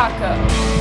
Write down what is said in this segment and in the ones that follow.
Parker.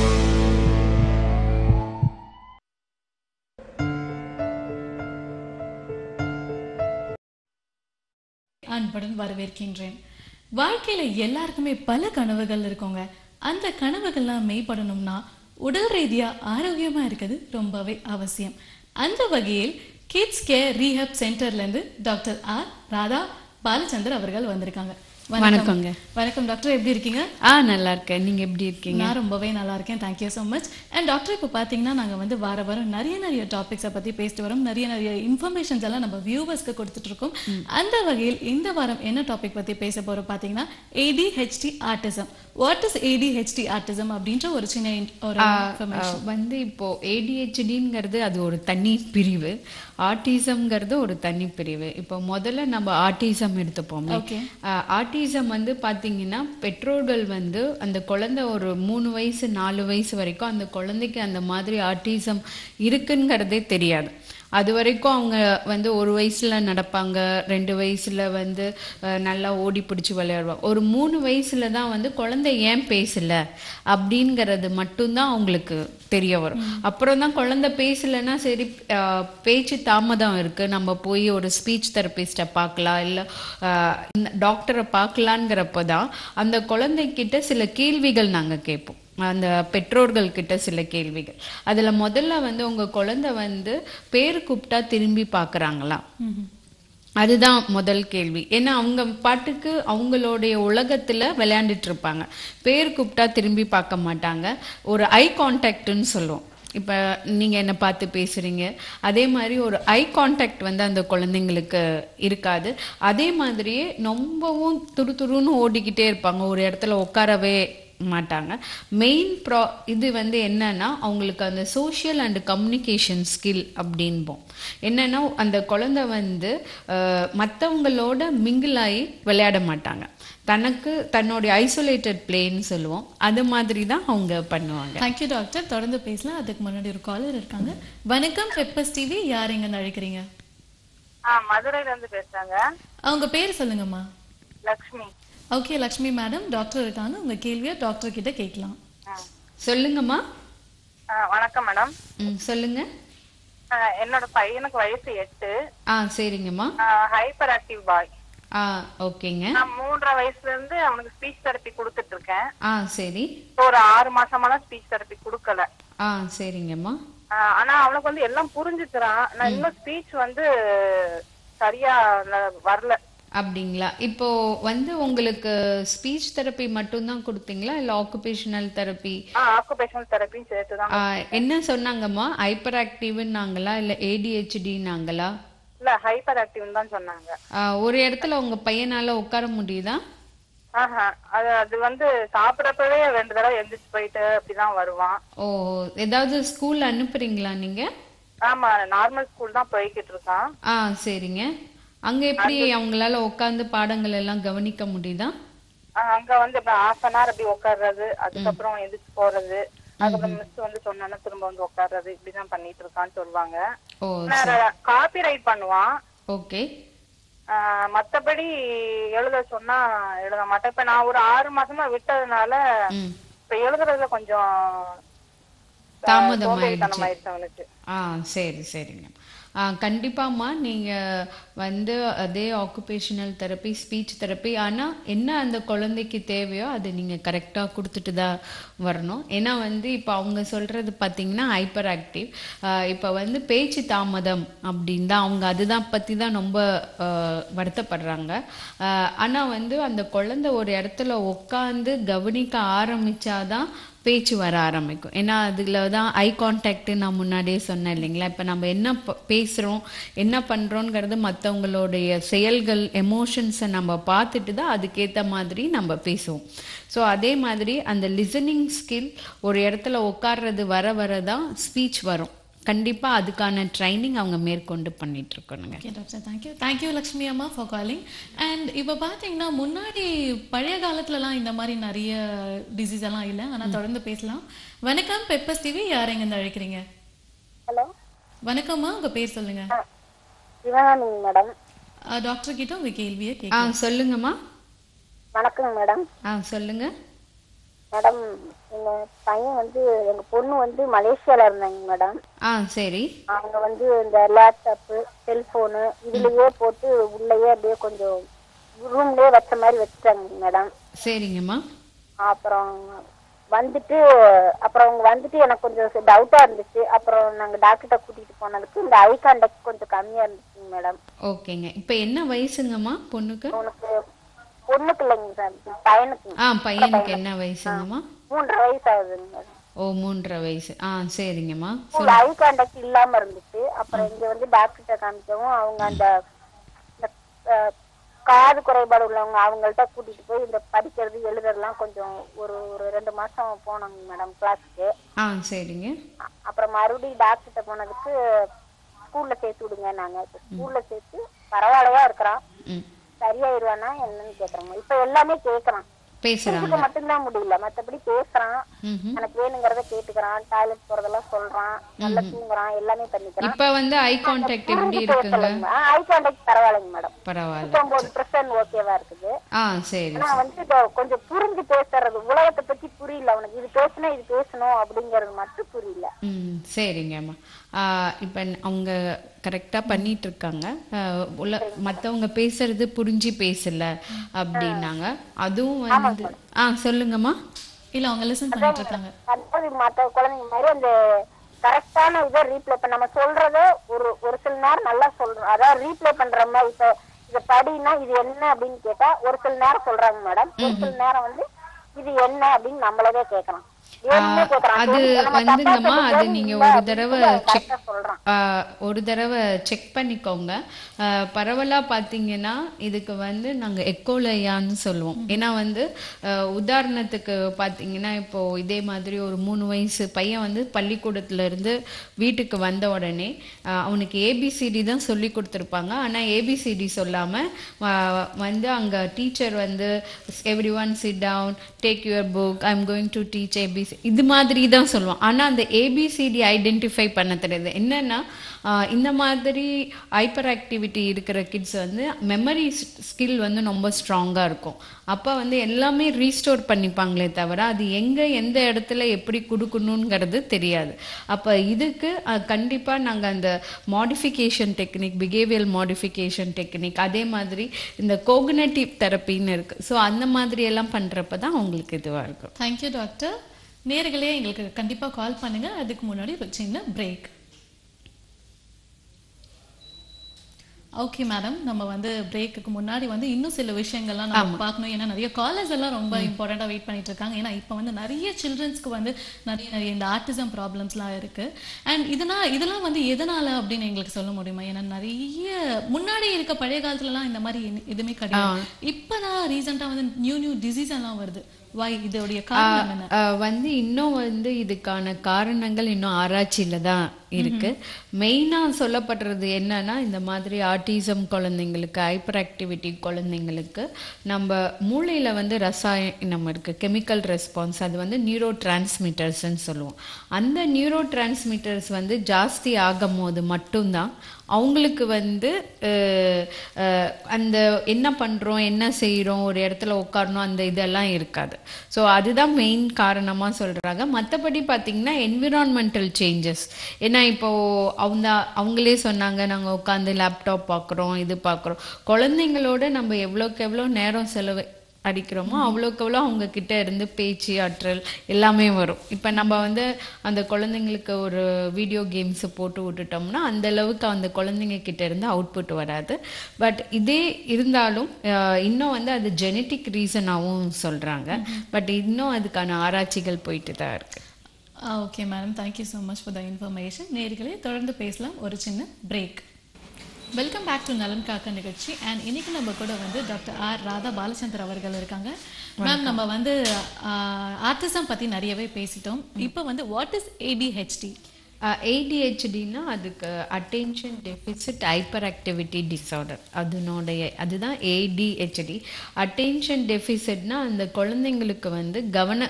அன்புடன் வரவேற்கின்றேன் வாழ்க்கையில எல்லாருக்குமே பல கனவுகள் இருக்குங்க அந்த கனவுகள்லாம் மெய்ப்படணும்னா உடல் ரீதியா ஆரோக்கியமா இருக்கிறது ரொம்பவே அவசியம் அந்த வகையில் கிட்ஸ் கேர் ரீஹப் சென்டர்ல இருந்து டாக்டர் ஆர் ராதா பாலச்சந்தர் அவர்கள் வந்திருக்காங்க வணக்கங்க. வணக்கம் டாக்டர் எப்படி இருக்கீங்க ஆ நல்லா இருக்கேன் நீங்க எப்படி இருக்கீங்க நான் ரொம்பவே நல்லா இருக்கேன் thank you so much and doctor இப்போ பார்த்தீங்கன்னா நாங்கள் வந்து வார வாரம் நிறைய நிறைய டாபிக்ஸை பற்றி பேசிட்டு வரோம் நிறைய நிறைய இன்ஃபர்மேஷன்ஸ் எல்லாம் நம்ம வியூவர்ஸ்க்கு கொடுத்துட்டு இருக்கோம் அந்த வகையில் இந்த வாரம் என்ன டாபிக் பற்றி பேச போகிறோம் பார்த்தீங்கன்னா ADHD autism what is ADHD autism அப்படின்ற ஒரு சின்ன in- ஒரு இன்ஃபர்மேஷன் ஆ, வந்து இப்போ ஏடிஹெச்டிங்கிறது அது ஒரு தனி பிரிவு ஆட்டிசம்ங்கிறது ஒரு தனி பிரிவு இப்போ முதல்ல நம்ம ஆட்டிசம் எடுத்துப்போமே Okay. ஆட்டிசம் வந்து பாத்தீங்கன்னா பெற்றோர்கள் வந்து அந்த குழந்தை ஒரு மூணு வயசு நாலு வயசு வரைக்கும் அந்த குழந்தைக்கு அந்த மாதிரி ஆட்டிசம் இருக்குங்கிறதே தெரியாது அது வரைக்கும் அவங்க வந்து ஒரு வயசுல நடப்பாங்க ரெண்டு வயசுல வந்து அஹ், நல்லா ஓடி பிடிச்சி விளையாடுவாங்க ஒரு மூணு வயசுல தான் வந்து குழந்தை ஏன் பேசல அப்படிங்கிறது மட்டும்தான் அவங்களுக்கு தெரிய வரும் அப்புறம் தான் குழந்தை பேசலைன்னா சரி அஹ், பேச்சு தாமதம் இருக்கு நம்ம போய் ஒரு ஸ்பீச் தெரபிஸ்ட்டை பார்க்கலாம் இல்லை டாக்டரை பார்க்கலாங்கிறப்ப தான் அந்த குழந்தைகிட்ட சில கேள்விகள் நாங்கள் கேட்போம் அந்த பெற்றோர்கள் கிட்ட சில கேள்விகள் அதுல முதல்ல வந்து உங்க குழந்தை வந்து பேர் கூப்பிட்டா திரும்பி பார்க்கறாங்களா அதுதான் முதல் கேள்வி ஏன்னா அவங்க பாட்டுக்கு அவங்களுடைய உலகத்துல விளையாண்டுட்டு இருப்பாங்க பேர் கூப்பிட்டா திரும்பி பார்க்க மாட்டாங்க ஒரு ஐ கான்டாக்ட்னு சொல்லுவோம் இப்ப நீங்க என்ன பார்த்து பேசுறீங்க அதே மாதிரி ஒரு ஐ கான்டாக்ட் வந்து அந்த குழந்தைங்களுக்கு இருக்காது அதே மாதிரியே ரொம்பவும் துரு துருன்னு ஓடிக்கிட்டே இருப்பாங்க ஒரு இடத்துல உட்காரவே மாட்டாங்க மெயின் ப்ரா இது வந்து என்னன்னா அவங்களுக்கு அந்த சோஷியல் அண்ட் கம்யூனிகேஷன் ஸ்கில் அப்படின்போம் என்னன்னா அந்த குழந்தை வந்து அஹ், மத்தவங்களோட மிங்கிள் ஆகி விளையாட மாட்டாங்க தனக்கு தன்னுடைய ஐசோலேட்டட் பிளேன்னு சொல்லுவோம் அது மாதிரி தான் அவங்க பண்ணுவாங்க தேங்க்யூ டாக்டர் தொடர்ந்து பேசலாம் அதுக்கு முன்னாடி ஒரு காலர் இருக்காங்க வணக்கம் பெப்பஸ் டிவி யார் எங்க அழைக்கிறீங்க ஆ மதுரையில இருந்து பேசுறாங்க அவங்க பேர் சொல்லுங்கம்மா Lakshmi okay Lakshmi madam doctor இருக்காங்க உங்க கேள்வியை டாக்டர் கிட்ட கேட்கலாம் ஆ. சொல்லுங்கம்மா ஆ, வணக்கம் மேடம் ம் சொல்லுங்க ஆ, என்னோட பையனுக்கு வயசு எட்டு ஆ சரிங்கம்மா ஹைப்பர் ஆக்டிவ் பாய் ஆ ஓகேங்க நான் மூன்றரை வயசுல இருந்து அவனுக்கு ஸ்பீச் தெரப்பி கொடுத்துட்டு இருக்கேன் ஆ சரி இப்போ ஒரு ஆறு மாசமா தான் ஸ்பீச் தெரப்பி கொடுக்கல ஆ சரிங்கம்மா ஆ, ஆனா அவனுக்கு வந்து எல்லாம் புரிஞ்சுக்கிறான் நான் இன்னும் ஸ்பீச் வந்து சரியா ந- வரல அப்படிங்களா இப்போ வந்து உங்களுக்கு ஸ்பீச் தெரப்பி மட்டும்தான் கொடுத்தீங்களா இல்ல ஆக்குபேஷனல் தெரப்பி ஆக்குபேஷனல் தெரப்பின்னு சேர்த்து தான் என்ன சொன்னாங்கம்மா ஹைப்பர் ஆக்டிவ்னாங்களா இல்ல ஏடிஹெச்டினாங்களா இல்ல ஹைப்பர் ஆக்டிவ்னு தான் சொன்னாங்க ஒரு இடத்துல உங்க பையனால உட்கார முடியுதா ஆஹா அது அது வந்து சாப்பிடப்பவே ரெண்டு தடவை எந்திரிச்சு போயிட்டு அப்படிதான் வருவான் ஓ ஏதாவது ஸ்கூல் அனுப்புறீங்களா நீங்க ஆமா நார்மல் ஸ்கூல் தான் போய்கிட்டு இருக்கான் ஆ சரிங்க அங்க எப்படி அவங்களால உட்கார்ந்து பாடங்கள் எல்லாம் கவனிக்க முடியுதா ஆஹ் அங்க வந்து ஹாஃப் அன் ஹவர் அப்படி உட்கார்றது அதுக்கப்புறம் எந்திரிச்சு போறது அதுக்கப்புறம் மிஸ் வந்து சொன்னா திரும்ப வந்து உட்கார்றது இப்படிதான் பண்ணிட்டு இருக்கான்னு சொல்லுவாங்க ஓ காப்பி ரைட் பண்ணுவான் ஓகே ஆஹ் மத்தபடி எழுத சொன்னா எழுத மாட்டேன் இப்ப நான் ஒரு ஆறு மாசமா விட்டதுனால ம் இப்ப எழுதுறதுல கொஞ்சம் தாமதம் சோம்பேறித்தனம் ஆயிடுச்சு அவனுக்கு ஆ சரி சரிங்க ஆ கண்டிப்பாம்மா நீங்கள் வந்து அதே ஆக்குபேஷனல் தெரப்பி ஸ்பீச் தெரப்பி ஆனால் என்ன அந்த குழந்தைக்கு தேவையோ அதை நீங்கள் கரெக்டாக கொடுத்துட்டு தான் வரணும் ஏன்னா வந்து இப்போ அவங்க சொல்கிறது பார்த்தீங்கன்னா ஹைப்பர் ஆக்டிவ் இப்போ வந்து பேச்சு தாமதம் அப்படின்னு தான் அவங்க அதுதான் பற்றி தான் ரொம்ப ஆ, வருத்தப்படுறாங்க ஆனால் வந்து அந்த குழந்தை ஒரு இடத்துல உட்காந்து கவனிக்க ஆரம்பிச்சாதான் பேச்சு வர ஆரம்பிக்கும் ஏன்னா அதில் தான் ஐ கான்டாக்ட் நான் முன்னாடியே சொன்னேன் இல்லைங்களா இப்போ நம்ம என்ன ப- பேசுகிறோம் என்ன பண்ணுறோங்கிறது மற்றவங்களுடைய செயல்கள் எமோஷன்ஸை நம்ம பார்த்துட்டு தான் அதுக்கேற்ற மாதிரி நம்ம பேசுவோம் ஸோ அதே மாதிரி அந்த லிசனிங் ஸ்கில் ஒரு இடத்துல உட்கார்றது வர வர தான் ஸ்பீச் வரும் கண்டிப்பாக அதுக்கான ட்ரைனிங் அவங்க மேற்கொண்டு பண்ணிட்டு இருக்கணுங்க okay doctor thank you thank you Lakshmi அம்மா ஃபார் காலிங் அண்ட் இப்போ பார்த்தீங்கன்னா முன்னாடி பழைய காலத்துலலாம் இந்த மாதிரி நிறைய டிசீஸ் எல்லாம் இல்லை ஆனால் தொடர்ந்து பேசலாம் வணக்கம் பெப்பஸ் டிவி யார் எங்கேருந்து அழைக்கிறீங்க ஹலோ வணக்கம்மா உங்கள் பேர் சொல்லுங்க சிவகாமி மேடம் டாக்டர் கிட்ட உங்கள் கேள்வியை ஆ கேட்க சொல்லுங்கம்மா வணக்கம் மேடம் ஆ சொல்லுங்க மேடம் எங்க பையன் வந்து எங்க பொண்ணு வந்து மலேசியால இருந்தாங்க மேடம் ஆ சரி அவங்க வந்து இந்த லேப்டாப்பு செல்போனு இதுலயே போட்டு உள்ளேயே அப்படியே கொஞ்சம் ரூம்லயே வச்ச மாதிரி வச்சுட்டாங்க மேடம் சரிங்கம்மா அப்புறம் வந்துட்டு அப்புறம் அவங்க வந்துட்டு எனக்கு கொஞ்சம் டவுட்டா இருந்துச்சு அப்புறம் நாங்க டாக்டர்கிட்ட கூட்டிட்டு போனதுக்கு இந்த ஐ கான்டாக்ட் கொஞ்சம் கம்மியா இருந்துச்சுங்க மேடம் ஓகேங்க இப்போ என்ன வயசுங்கம்மா பொண்ணுக்கு உனக்கு பொண்ணுக்கு இல்லைங்க சார் பையனுக்கு ஆ பையனுக்கு என்ன வயசுங்கம்மா மூன்றரை வயசு ஆகுதுங்க மேடம் ஓ மூன்றரை வயசு ஆ சரிங்கம்மா ஸ்கூல் ஐ கான்டாக்ட் இல்லாம இருந்துச்சு அப்புறம் இங்க வந்து டாக்டர்கிட்ட காமிக்கவும் அவங்க அந்த இந்த, அஹ், காது குறைபாடு உள்ளவங்க அவங்கள்ட்ட கூட்டிட்டு போய் இந்த படிக்கிறது எழுதுறதுலாம் கொஞ்சம் ஒரு ஒரு ரெண்டு மாசம் போனாங்க மேடம் கிளாஸ்க்கு ஆ சரிங்க அப்புறம் மறுபடியும் டாக்டர்கிட்ட போனதுக்கு ஸ்கூல்ல சேர்த்து விடுங்க நாங்க இப்ப ஸ்கூல்ல சேர்த்து பரவாயில்லையா இருக்கிறான் ம் சரியாயிருவானா என்னன்னு கேக்குறாங்க இப்ப எல்லாமே கேக்குறான் பேசுகிறாங்க இதுக்கு மட்டும்தான் முடியல மத்தபடி பேசுறான் ம் எனக்கு வேணுங்கிறத கேட்டுக்கிறான் டாய்லெட் போறதெல்லாம் சொல்றான் நல்லா தூங்குறான் எல்லாமே பண்ணிக்கிறான் இப்போ வந்து ஐ கான்டாக்ட் எப்படி இருக்குங்க ஐ கான்டாக்ட் பரவாயில்லைங்க மேடம் பரவாயில்ல ஒன்பது பர்சன்ட் ஓகேவா இருக்குது ஆ சரி ஆனா வந்து இப்போ கொஞ்சம் புரிஞ்சு பேசுறது உலகத்தை பத்தி புரியல அவனுக்கு இது பேசணும் இது பேசணும் அப்படிங்கறது மட்டும் புரியல ம் சரிங்கம்மா இப்போ அவங்க கரெக்டாக பண்ணிட்டு இருக்காங்க ஆ, உள்ள மற்றவங்க பேசுறது புரிஞ்சு பேசல அப்படின்னாங்க அதுவும் வந்து ஆ சொல்லுங்கம்மா இல்ல அவங்க லிசன் பண்ணிட்டு இருக்காங்க அதாவது மத்த குழந்தைங்க மாதிரி அந்த கரெக்டான இதை ரீப்ளே பண்ண நம்ம சொல்றத ஒரு ஒரு சில நேரம் நல்லா சொல்றோம் அதாவது ரீப்ளே பண்ற மாதிரி இப்ப இத படினா இது என்ன அப்படின்னு கேட்டா ஒரு சில நேரம் சொல்றாங்க மேடம் ஒரு சில நேரம் வந்து இது என்ன அப்படின்னு நம்மளவே கேக்குறோம் வேணும்னே கேக்குறான். அது சரி, நம்ம தப்பா வந்துங்கம்மா அது சொல்றது நீங்க இல்ல ஒரு அப்படின்னு தடவை சொல்லி அவன் செக் correct ஆ சொல்றான் ஒரு தடவை செக் பண்ணிக்கோங்க ஆஹ் பரவலா பார்த்தீங்கன்னா இதுக்கு வந்து நாங்கள் எக்கோலையான்னு சொல்லுவோம் ஏன்னா வந்து ஆஹ் உதாரணத்துக்கு பார்த்தீங்கன்னா இப்போ இதே மாதிரி ஒரு மூணு வயசு பையன் வந்து பள்ளிக்கூடத்துல இருந்து வீட்டுக்கு வந்த உடனே ஆஹ் அவனுக்கு ஏபிசிடி தான் சொல்லி கொடுத்துருப்பாங்க ஆனால் ஏபிசிடி சொல்லாமல் வந்து அங்கே டீச்சர் வந்து every one sit down take your book I am going to teach A B C இது மாதிரி தான் சொல்லுவான் ஆனால் அந்த ஏபிசிடி ஐடென்டிஃபை பண்ண தெரியாது என்னன்னா ஆஹ் இந்த மாதிரி ஹைப்பர் ஆக்டிவிட்டி இருக்கிற கிட்ஸ் வந்து மெமரி ஸ்கில் வந்து ரொம்ப ஸ்ட்ராங்காக இருக்கும் அப்போ வந்து எல்லாமே ரீஸ்டோர் பண்ணிப்பாங்களே தவிர அது எங்கே எந்த இடத்துல எப்படி கொடுக்கணுங்கிறது தெரியாது அப்போ இதுக்கு கண்டிப்பாக நாங்கள் அந்த modification technique behavioural modification technique அதே மாதிரி இந்த கோகனேட்டிவ் தெரப்பின்னு இருக்குது ஸோ அந்த மாதிரி எல்லாம் பண்ணுறப்ப தான் அவங்களுக்கு இதுவாக இருக்கும் தேங்க்யூ டாக்டர் நேர்களே எங்களுக்கு கண்டிப்பா கால் பண்ணுங்க அதுக்கு முன்னாடி ஒரு சின்ன பிரேக் ஓகே மேடம் நம்ம வந்து பிரேக்குக்கு முன்னாடி வந்து இன்னும் சில விஷயங்கள்லாம் நம்ம பார்க்கணும் ஏன்னா நிறைய காலேஜ் எல்லாம் ரொம்ப இம்பார்ட்டண்டா வெயிட் பண்ணிட்டு இருக்காங்க ஏன்னா இப்போ வந்து நிறைய சில்ட்ரன்ஸ்க்கு வந்து நிறைய நிறைய இந்த ஆர்டிசம் ப்ராப்ளம்ஸ்லாம் இருக்கு அண்ட் இதனால் இதெல்லாம் வந்து எதனால அப்படின்னு எங்களுக்கு சொல்ல முடியுமா ஏன்னா நிறைய முன்னாடி இருக்க பழைய காலத்துலலாம் இந்த மாதிரி எது- எதுவுமே கிடையாது இப்பதான் ரீசெண்டா வந்து நியூ நியூ டிசீஸ் எல்லாம் வருது வை இதோடைய காரணம் என்ன ஆஹ் வந்து இன்னும் வந்து இதுக்கான காரணங்கள் இன்னும் ஆராய்ச்சியில தான் இருக்கு மெயினா சொல்லப்படுறது என்னன்னா இந்த மாதிரி ஆட்டிசம் குழந்தைங்களுக்கு ஹைப்பர் ஆக்டிவிட்டி குழந்தைங்களுக்கு நம்ம மூளையில வந்து ரசாயனம் இருக்கு கெமிக்கல் ரெஸ்பான்ஸ் அது வந்து நியூரோ டிரான்ஸ்மிட்டர்ஸ்ன்னு சொல்லுவோம் அந்த நியூரோ டிரான்ஸ்மிட்டர்ஸ் வந்து ஜாஸ்தி ஆகும் போது மட்டும்தான் அவங்களுக்கு வந்து அஹ், அஹ், அந்த என்ன பண்றோம் என்ன செய்றோம் ஒரு இடத்துல உட்காரணும் அந்த இதெல்லாம் இருக்காது ஸோ அதுதான் மெயின் காரணமா சொல்றாங்க மற்றபடி பார்த்தீங்கன்னா என்விரான்மெண்டல் சேஞ்சஸ் ஏன்னா இப்போ அவங்க அவங்களே சொன்னாங்க நாங்க உட்காந்து லேப்டாப் பார்க்குறோம் இது பார்க்குறோம் குழந்தைங்களோட நம்ம எவ்வளோக்கு எவ்வளோ நேரம் செலவு அடிக்கிறோமோ அவ்வளோக்கு அவ்வளோ அவங்க கிட்ட இருந்து பேச்சு ஆற்றல் எல்லாமே வரும் இப்போ நம்ம வந்து அந்த குழந்தைங்களுக்கு ஒரு வீடியோ கேம்ஸ் போட்டு விட்டுட்டோம்னா அந்த அளவுக்கு அந்த குழந்தைங்க கிட்ட இருந்து அவுட்புட் வராது பட் இதே இருந்தாலும் அஹ், இன்னும் வந்து அது ஜெனட்டிக் ரீசனாகவும் சொல்றாங்க பட் இன்னும் அதுக்கான ஆராய்ச்சிகள் போயிட்டு தான் இருக்கு okay madam thank you so much for the information நேர்களே தொடர்ந்து பேசலாம் ஒரு சின்ன பிரேக் வெல்கம் பேக் டு நலன் காக்க நிகழ்ச்சி அண்ட் இன்னைக்கு நம்ம கூட வந்து டாக்டர் ஆர் ராதா பாலச்சந்தர் அவர்கள் இருக்காங்க மேம் நம்ம வந்து ஆர்டிசம் பத்தி நிறையவே பேசிட்டோம் இப்போ வந்து வாட் இஸ் ஏடிஹெச்டி ஏடிஹெச்டினா அதுக்கு attention deficit hyper activity disorder அதனுடைய அதுதான் ஏடிஹெச்டி அட்டென்ஷன் டெஃபிசிட்னா அந்த குழந்தைங்களுக்கு வந்து கவன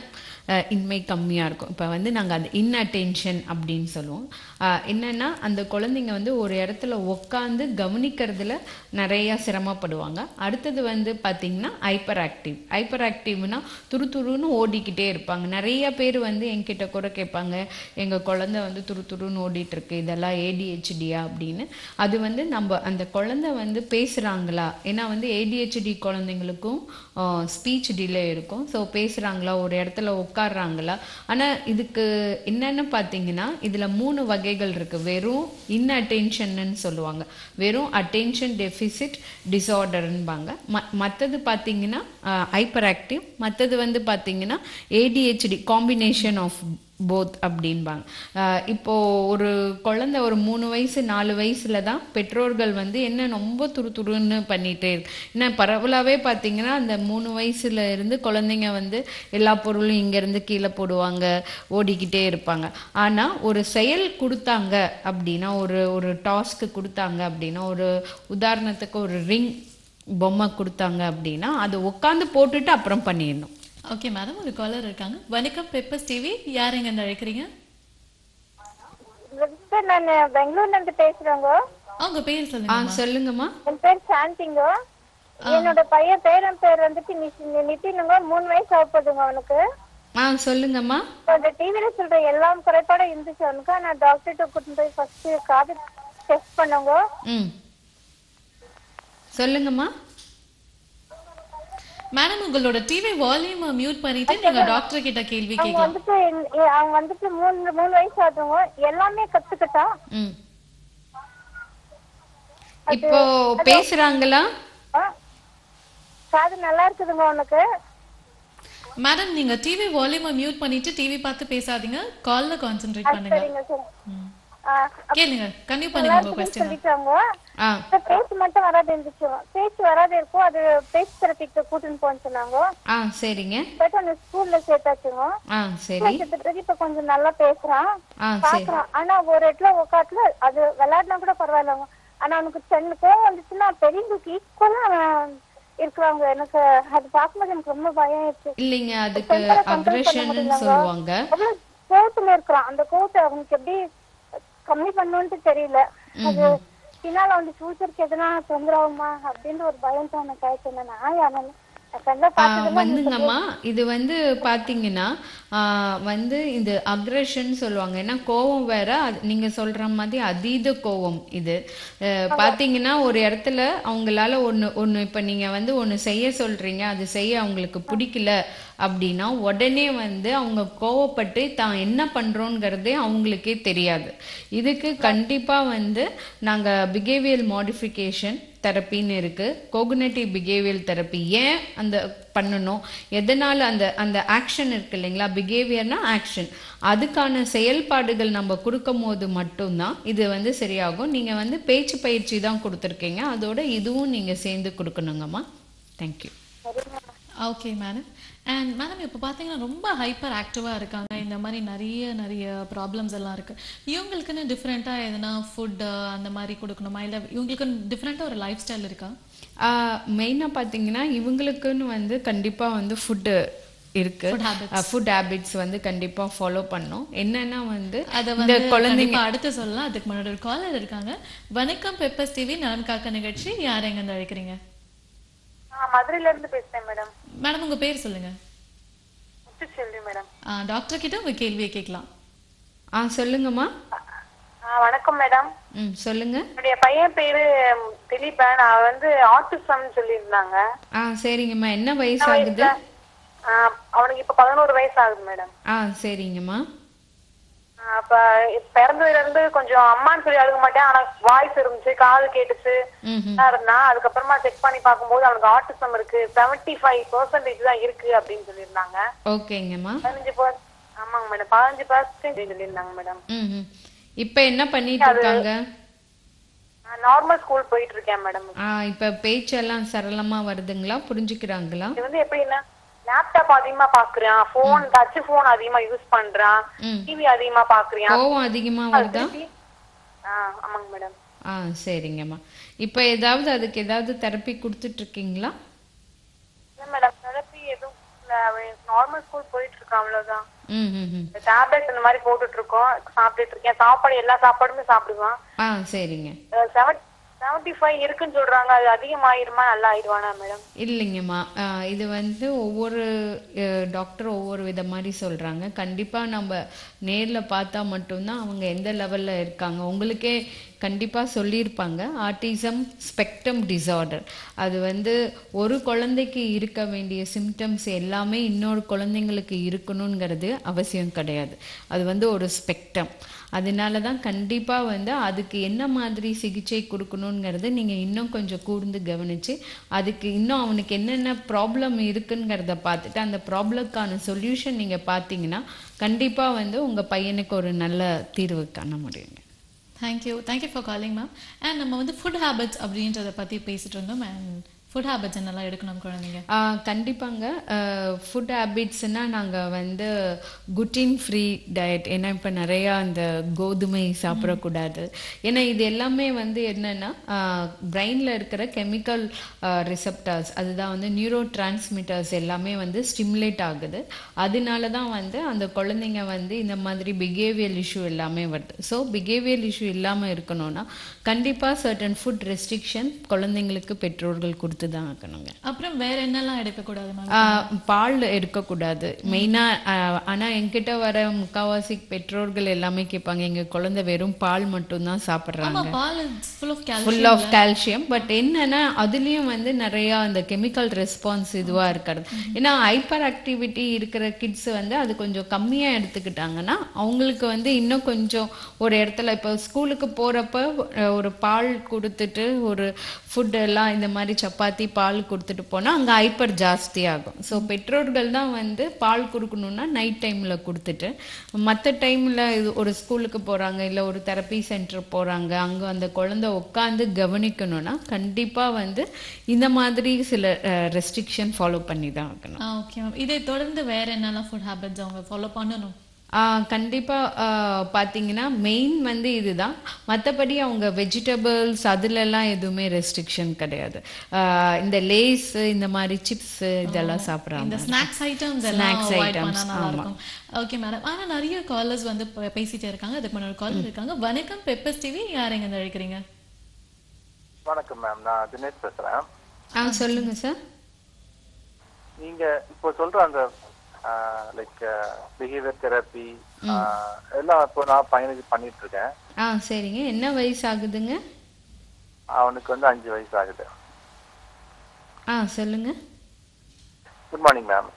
அஹ், இன்மை கம்மியாக இருக்கும் இப்போ வந்து நாங்கள் அது இன்அட்டென்ஷன் அப்படின்னு சொல்லுவோம் அஹ், என்னன்னா அந்த குழந்தைங்க வந்து ஒரு இடத்துல உட்காந்து கவனிக்கிறதுல நிறைய சிரமப்படுவாங்க அடுத்தது வந்து பார்த்தீங்கன்னா ஹைப்பர் ஆக்டிவ் ஹைப்பர் ஆக்டிவ்னா துரு துருன்னு ஓடிக்கிட்டே இருப்பாங்க நிறைய பேர் வந்து என்கிட்ட கூட கேட்பாங்க எங்கள் குழந்தை வந்து துரு துருன்னு ஓடிட்டு இருக்கு இதெல்லாம் ஏடிஹெச்டியா அப்படின்னு அது வந்து நம்ம அந்த குழந்தை வந்து பேசுகிறாங்களா ஏன்னா வந்து ஏடிஹெச்டி குழந்தைங்களுக்கும் ஸ்பீச் டிலே இருக்கும் ஸோ பேசுகிறாங்களா ஒரு இடத்துல உட்காடுறாங்களா ஆனால் இதுக்கு என்னன்னு பார்த்தீங்கன்னா இதில் மூணு வகைகள் இருக்குது வெறும் இன்அட்டென்ஷன்னு சொல்லுவாங்க வெறும் அட்டென்ஷன் டெஃபிசிட் டிசார்டர்ன்பாங்க ம மற்றது பார்த்தீங்கன்னா ஹைப்பர் ஆக்டிவ் மற்றது வந்து பார்த்தீங்கன்னா ஏடிஹெச்டி காம்பினேஷன் ஆஃப் போத் அப்படின்பாங்க ஆஹ் இப்போ ஒரு குழந்தை ஒரு மூணு வயசு நாலு வயசுல தான் பெற்றோர்கள் வந்து என்ன ரொம்ப துரு துருன்னு பண்ணிட்டே இருக்கு ஏன்னா பரவலாவே பார்த்தீங்கன்னா அந்த மூணு வயசுல இருந்து குழந்தைங்க வந்து எல்லா பொருளும் இங்க இருந்து கீழே போடுவாங்க ஓடிக்கிட்டே இருப்பாங்க ஆனா ஒரு செயல் கொடுத்தாங்க அப்படின்னா ஒரு ஒரு டாஸ்க்கு கொடுத்தாங்க அப்படின்னா ஒரு உதாரணத்துக்கு ஒரு ரிங் பொம்மை கொடுத்தாங்க அப்படின்னா அதை உட்காந்து போட்டுட்டு அப்புறம் பண்ணிடணும் ஓகே மேடம் ஒரு காலர் இருக்காங்க வணக்கம் பெப்பர்ஸ் டிவி யார் எங்க இருந்து அழைக்கிறீங்க சார் நான் பெங்களூர்ல இருந்து பேசுறேங்க அவங்க பேர் ஆ சொல்லுங்க சொல்லுங்கம்மா என் பேர் சாந்திங்க என்னோட பையன் பேரன் பேர் வந்துட்டு நிஷ்- நிதினுங்க மூணு வயசு ஆகுதுங்க அவனுக்கு ஆ சொல்லுங்கம்மா இப்ப அந்த டிவில சொல்ற எல்லா குறைபாடும் இருந்துச்சு அவனுக்கு நான் டாக்டர்கிட்ட கூட்டிட்டு போய் ஃபர்ஸ்ட் காது டெஸ்ட் பண்ணவங்க ம் சொல்லுங்கம்மா மேடம் உங்களோட டிவி வால்யூம் மியூட் பண்ணிட்டு நீங்க டாக்டர் கிட்ட கேள்வி அவங்க கேட்கலாம் வந்துட்டு என்- எ- அவன் வந்துட்டு மூணு மூணு வயசு ஆகுதுங்க எல்லாமே கத்துக்கிட்டான் ம் இப்போ பேசுறாங்களா ஆ. காது நல்லா இருக்குதுங்க அவனுக்கு மேடம் நீங்க டிவி வால்யூம் மியூட் பண்ணிட்டு டிவி பார்த்து பேசாதீங்க கால்ல கான்சென்ட்ரேட் பண்ணுங்க சரிங்க சார் ம். ஆ, கேளுங்க கன்டினியூ பண்ணுங்க உங்க கொஸ்டின் சொல்லிட்டாங்க ஆ இப்ப பேச்சு மட்டும் வராது இருந்துச்சு பேச்சு வராது இருக்கும் அது பேச்சு தெரப்பிக்கு கூட்டின்னு போன்னு சொன்னாங்க ஆ சரிங்க போயிட்டு அந்த ஸ்கூல்ல சேர்த்தாச்சுங்க ஆ சரி சேர்த்ததுக்கு இப்ப கொஞ்சம் நல்லா பேசுறான் ஆ சரி பாக்குறான் ஆனா ஒரு இடத்துல உட்காட்டுல அது விளையாடினா கூட பரவாயில்லங்க ஆனா அவனுக்கு சென்ன கோவம் வந்துச்சுன்னா பெரியவங்களுக்கு ஈக்குவலா இருக்கிறாங்க எனக்கு அது பார்க்கும்போது எனக்கு ரொம்ப பயம் ஆயிடுச்சு இல்லைங்க அதுக்கு அக்ரெஷன் சொல்லுவாங்க அவ்வளவு கோவத்துல இருக்கிறான் அந்த கோவத்தை அவனுக்கு எப்படி கம்மி பண்ணணும்னு தெரியல அது பின்னால வந்து ஃபியூச்சருக்கு எதனா தொந்தரவுமா அப்படின்ற ஒரு பயம் தான் எனக்கு ஆயிடுச்சு நான் யாரும் கண்ட ஆ, பார்த்ததுல வந்துங்கம்மா இது வந்து பாத்தீங்கன்னா ஆ, வந்து இது அக்ரெஷன் சொல்லுவாங்க ஏன்னா கோவம் வேற அது- நீங்க சொல்ற மாதிரி அதீத கோவம் இது அஹ், பாத்தீங்கன்னா ஒரு இடத்துல அவங்களால ஒண்ணு ஒண்ணு இப்ப நீங்க வந்து ஒண்ணு செய்ய சொல்றீங்க அது செய்ய அவங்களுக்கு பிடிக்கல அப்படின்னா உடனே வந்து அவங்க கோவப்பட்டு தான் என்ன பண்றோங்கிறதே அவங்களுக்கே தெரியாது இதுக்கு கண்டிப்பா வந்து நாங்க பிஹேவியர் மாடிஃபிகேஷன் தெரப்பின்னு இருக்கு கோகுனேட்டிவ் பிஹேவியர் தெரப்பி ஏன் அந்த பண்ணணும் எதனால அந்த அந்த ஆக்ஷன் இருக்கு இல்லைங்களா பிஹேவியர்னா ஆக்ஷன் அதுக்கான செயல்பாடுகள் நம்ம கொடுக்கும் போது மட்டும்தான் இது வந்து சரியாகும் நீங்க வந்து பேச்சு பயிற்சி தான் கொடுத்துருக்கீங்க அதோட இதுவும் நீங்க சேர்ந்து கொடுக்கணுங்கம்மா thank you okay madam and madam இப்போ பார்த்தீங்கன்னா ரொம்ப ஹைப்பர் ஆக்டிவாக இருக்காங்க இந்த மாதிரி நிறைய நிறைய ப்ராப்ளம்ஸ் எல்லாம் இருக்கு இவங்களுக்குன்னு டிஃப்ரெண்ட்டாக எதனா ஃபுட் அந்த மாதிரி கொடுக்கணுமா இல்லை இவங்களுக்குன்னு டிஃப்ரெண்ட்டாக ஒரு லைஃப் ஸ்டைல் இருக்கா மெயினாக பார்த்தீங்கன்னா இவங்களுக்குன்னு வந்து கண்டிப்பாக வந்து ஃபுட்டு இருக்கு Food habits. ஃபுட் ஹேபிட்ஸ் வந்து கண்டிப்பா ஃபாலோ பண்ணணும் என்னன்னா வந்து அதை இந்த வந்து குழந்தைங்க கண்டிப்பா அடுத்து சொல்லலாம் அதுக்கு முன்னாடி ஒரு காலர் இருக்காங்க வணக்கம் பெப்பர்ஸ் டிவி நலன் காக்க நிகழ்ச்சி யார் எங்க இருந்து அழைக்கிறீங்க மதுரையில இருந்து பேசுறேன் மேடம் மேடம் உங்க பேர் சொல்லுங்க முத்துச்செல்வி மேடம் ஆ, டாக்டர் கிட்ட உங்க கேள்வியை கேட்கலாம் ஆ சொல்லுங்கம்மா வணக்கம் மேடம் ம் சொல்லுங்க என்னுடைய பையன் பேரு திலீபன் அவன் வந்து ஆட்டிசம் சொல்லியிருந்தாங்க ஆ சரிங்கம்மா என்ன வயசு ஆகுது ஆஹ் அவனுக்கு இப்ப பதினோரு வயசு ஆகுது மேடம் ஆ சரிங்கம்மா ஆஹ் அப்ப பிறந்ததுல இருந்து கொஞ்சம் அம்மான்னு சொல்லி அழுக மாட்டேன் ஆனா வாய்ஸ் இருந்துச்சு காது கேட்டுச்சு ம் நல்லா இருந்தான் அதுக்கப்புறமா செக் பண்ணி பார்க்கும்போது அவனுக்கு ஆட்டிசம் இருக்கு செவன்டி ஃபைவ் பர்சன்டேஜ் தான் இருக்கு அப்படின்னு சொல்லியிருந்தாங்க ஓகேங்கம்மா பதினஞ்சு பர்சன்ட் ஆமாங்க மேடம் பதினஞ்சு பர்சன்டேஜ் சொல்லியிருந்தாங்க மேடம் ம் ம் இப்போ என்ன பண்ணிட்டு இருக்காங்க நான் நார்மல் ஸ்கூல் போயிட்டு இருக்கேன் மேடம் ஆ இப்போ பேச்செல்லாம் சரளமா வருதுங்களா புரிஞ்சுக்கிறாங்களா இது வந்து எப்படின்னா லேப்டாப் அதிகமா பாக்குறான் போன் டச் போன் அதிகமா யூஸ் பண்றான் ம் டிவி அதிகமா பாக்குறான் கோவம் அதிகமா வருதா ஆஹ் ஆமாங்க மேடம் ஆ சரிங்கம்மா இப்போ ஏதாவது அதுக்கு ஏதாவது தெரப்பி கொடுத்துட்டு இருக்கீங்களா இல்ல மேடம் தெரப்பி எதுவும் இல்ல. அவ அவன் நார்மல் ஸ்கூல் போயிட்டு இருக்கான் அவ்வளவுதான் ம் ம் ம் டேப்லெட் இந்த மாதிரி போட்டுட்டு இருக்கோம் சாப்பிட்டுட்டு இருக்கேன் சாப்பாடு எல்லா சாப்பாடுமே சாப்பிடுவான் ஆ சரிங்க செவன் செவன்டி ஃபைவ் இருக்குன்னு சொல்றாங்க அது அதிகமாயிருமா நல்லா ஆயிடுவானா மேடம் இல்லைங்கம்மா ஆ, இது வந்து ஒவ்வொரு டாக்டர் ஒவ்வொரு வித மாதிரி சொல்கிறாங்க கண்டிப்பாக நம்ம நேரில் பார்த்தா மட்டும்தான் அவங்க எந்த லெவலில் இருக்காங்க உங்களுக்கே கண்டிப்பாக சொல்லியிருப்பாங்க ஆட்டிசம் ஸ்பெக்ட்ரம் டிசார்டர் அது வந்து ஒரு குழந்தைக்கு இருக்க வேண்டிய சிம்டம்ஸ் எல்லாமே இன்னொரு குழந்தைங்களுக்கு இருக்கணுங்கிறது அவசியம் கிடையாது அது வந்து ஒரு ஸ்பெக்ட்ரம் அதனால தான் கண்டிப்பாக வந்து அதுக்கு என்ன மாதிரி சிகிச்சை கொடுக்கணுங்கிறது நீங்கள் இன்னும் கொஞ்சம் கூர்ந்து கவனித்து அதுக்கு இன்னும் அவனுக்கு என்னென்ன ப்ராப்ளம் இருக்குங்கிறத பார்த்துட்டு அந்த ப்ராப்ளம்க்கான சொல்யூஷன் நீங்கள் பார்த்தீங்கன்னா கண்டிப்பாக வந்து உங்கள் பையனுக்கு ஒரு நல்ல தீர்வு காண முடியுங்க thank you thank you for calling ma'am and நம்ம வந்து ஃபுட் ஹேபிட்ஸ் அப்படின்றத பற்றி பேசிட்டு இருந்தோம் அண்ட் ஃபுட் ஹேபிட்ஸ் என்னெல்லாம் எடுக்கணும் குழந்தைங்க ஆ, கண்டிப்பாங்க ஃபுட் ஹேபிட்ஸ்னால் நாங்கள் வந்து குட்டின் ஃப்ரீ டயட் ஏன்னா இப்போ நிறையா அந்த கோதுமை சாப்பிடக்கூடாது ஏன்னா இது எல்லாமே வந்து என்னென்னா பிரெயினில் இருக்கிற கெமிக்கல் ரிசப்டார்ஸ் அதுதான் வந்து நியூரோ டிரான்ஸ்மிட்டர்ஸ் எல்லாமே வந்து ஸ்டிமுலேட் ஆகுது அதனால தான் வந்து அந்த குழந்தைங்க வந்து இந்த மாதிரி பிஹேவியல் இஷ்யூ எல்லாமே வருது ஸோ பிஹேவியல் இஷ்யூ இல்லாமல் இருக்கணும்னா கண்டிப்பாக சர்டன் ஃபுட் ரெஸ்ட்ரிக்ஷன் குழந்தைங்களுக்கு பெற்றோர்கள் கொடுத்து தான் ஆக்கணுங்க அப்புறம் வேற என்னெல்லாம் எடுக்கக்கூடாது மேம் ஆஹ் பால் எடுக்கக்கூடாது மெயினாக ஆனால் என்கிட்ட வர முக்காவாசி பெற்றோர்கள் எல்லாமே கேட்பாங்க எங்கள் குழந்தை வெறும் பால் மட்டும்தான் ஆமா சாப்பிட்றாங்க பால் full of full calcium of calcium but என்னன்னா அதுலேயும் வந்து நிறையா அந்த கெமிக்கல் ரெஸ்பான்ஸ் இதுவாக இருக்கிறது ஏன்னா ஹைப்பர் ஆக்டிவிட்டி இருக்கிற கிட்ஸ் வந்து அது கொஞ்சம் கம்மியாக எடுத்துக்கிட்டாங்கன்னா அவங்களுக்கு வந்து இன்னும் கொஞ்சம் ஒரு இடத்துல இப்போ ஸ்கூலுக்கு போகிறப்ப ஒரு பால் கொடுத்துட்டு ஒரு ஃபுட் எல்லாம் இந்த மாதிரி சப்பாத்தி பால் கொடுத்துட்டு போனால் அங்கே ஹைப்பர் ஜாஸ்தி ஆகும் ஸோ பெற்றோர்கள் தான் வந்து பால் கொடுக்கணுன்னா நைட் டைமில் கொடுத்துட்டு மற்ற டைமில் இது ஒரு ஸ்கூலுக்கு போகிறாங்க இல்லை ஒரு தெரப்பி சென்டர் போகிறாங்க அங்கே அந்த குழந்தை உட்காந்து கவனிக்கணும்னா கண்டிப்பாக வந்து இந்த மாதிரி சில ரெஸ்ட்ரிக்ஷன் ஃபாலோ பண்ணி தான் ஆகணும் ஓகே மேம் இதை தொடர்ந்து வேற என்னெல்லாம் ஃபுட் ஹேபிட்ஸ் அவங்க ஃபாலோ பண்ணணும் கண்டிப்பாக பார்த்தீங்கன்னா மெயின் வந்து இதுதான் மற்றபடி அவங்க வெஜிடபிள்ஸ் அதுலலாம் எதுவுமே ரெஸ்ட்ரிக்ஷன் கிடையாது ஆஹ் இந்த லேஸ் இந்த மாதிரி சிப்ஸ் இதெல்லாம் சாப்பிட்றாங்க இந்த ஸ்நாக்ஸ் ஐட்டம்ஸ் எல்லாம் Snacks அவாய்ட் items, பண்ணா நல்லா ஆமா. இருக்கும் ஓகே மேடம் ஆனா நிறைய காலர்ஸ் வந்து ப- பேசிட்டே இருக்காங்க அதுக்கு முன்னாடி காலர் இருக்காங்க வணக்கம் பெப்பர்ஸ் டிவி யார் எங்க இருந்து அழைக்கிறீங்க வணக்கம் மேம் நான் தினேஷ் பேசுறேன் ஆ சொல்லுங்க சார் நீங்க இப்போ சொல்ற அந்த லைக் பிஹேவியர் தெரப்பி எல்லாம் இப்போ நான் பையனுக்கு பண்ணிட்டு இருக்கேன் ஆ சரிங்க என்ன வயசு ஆகுதுங்க அவனுக்கு வந்து அஞ்சு வயசு ஆகுது ஆ சொல்லுங்க குட் மார்னிங் மேம்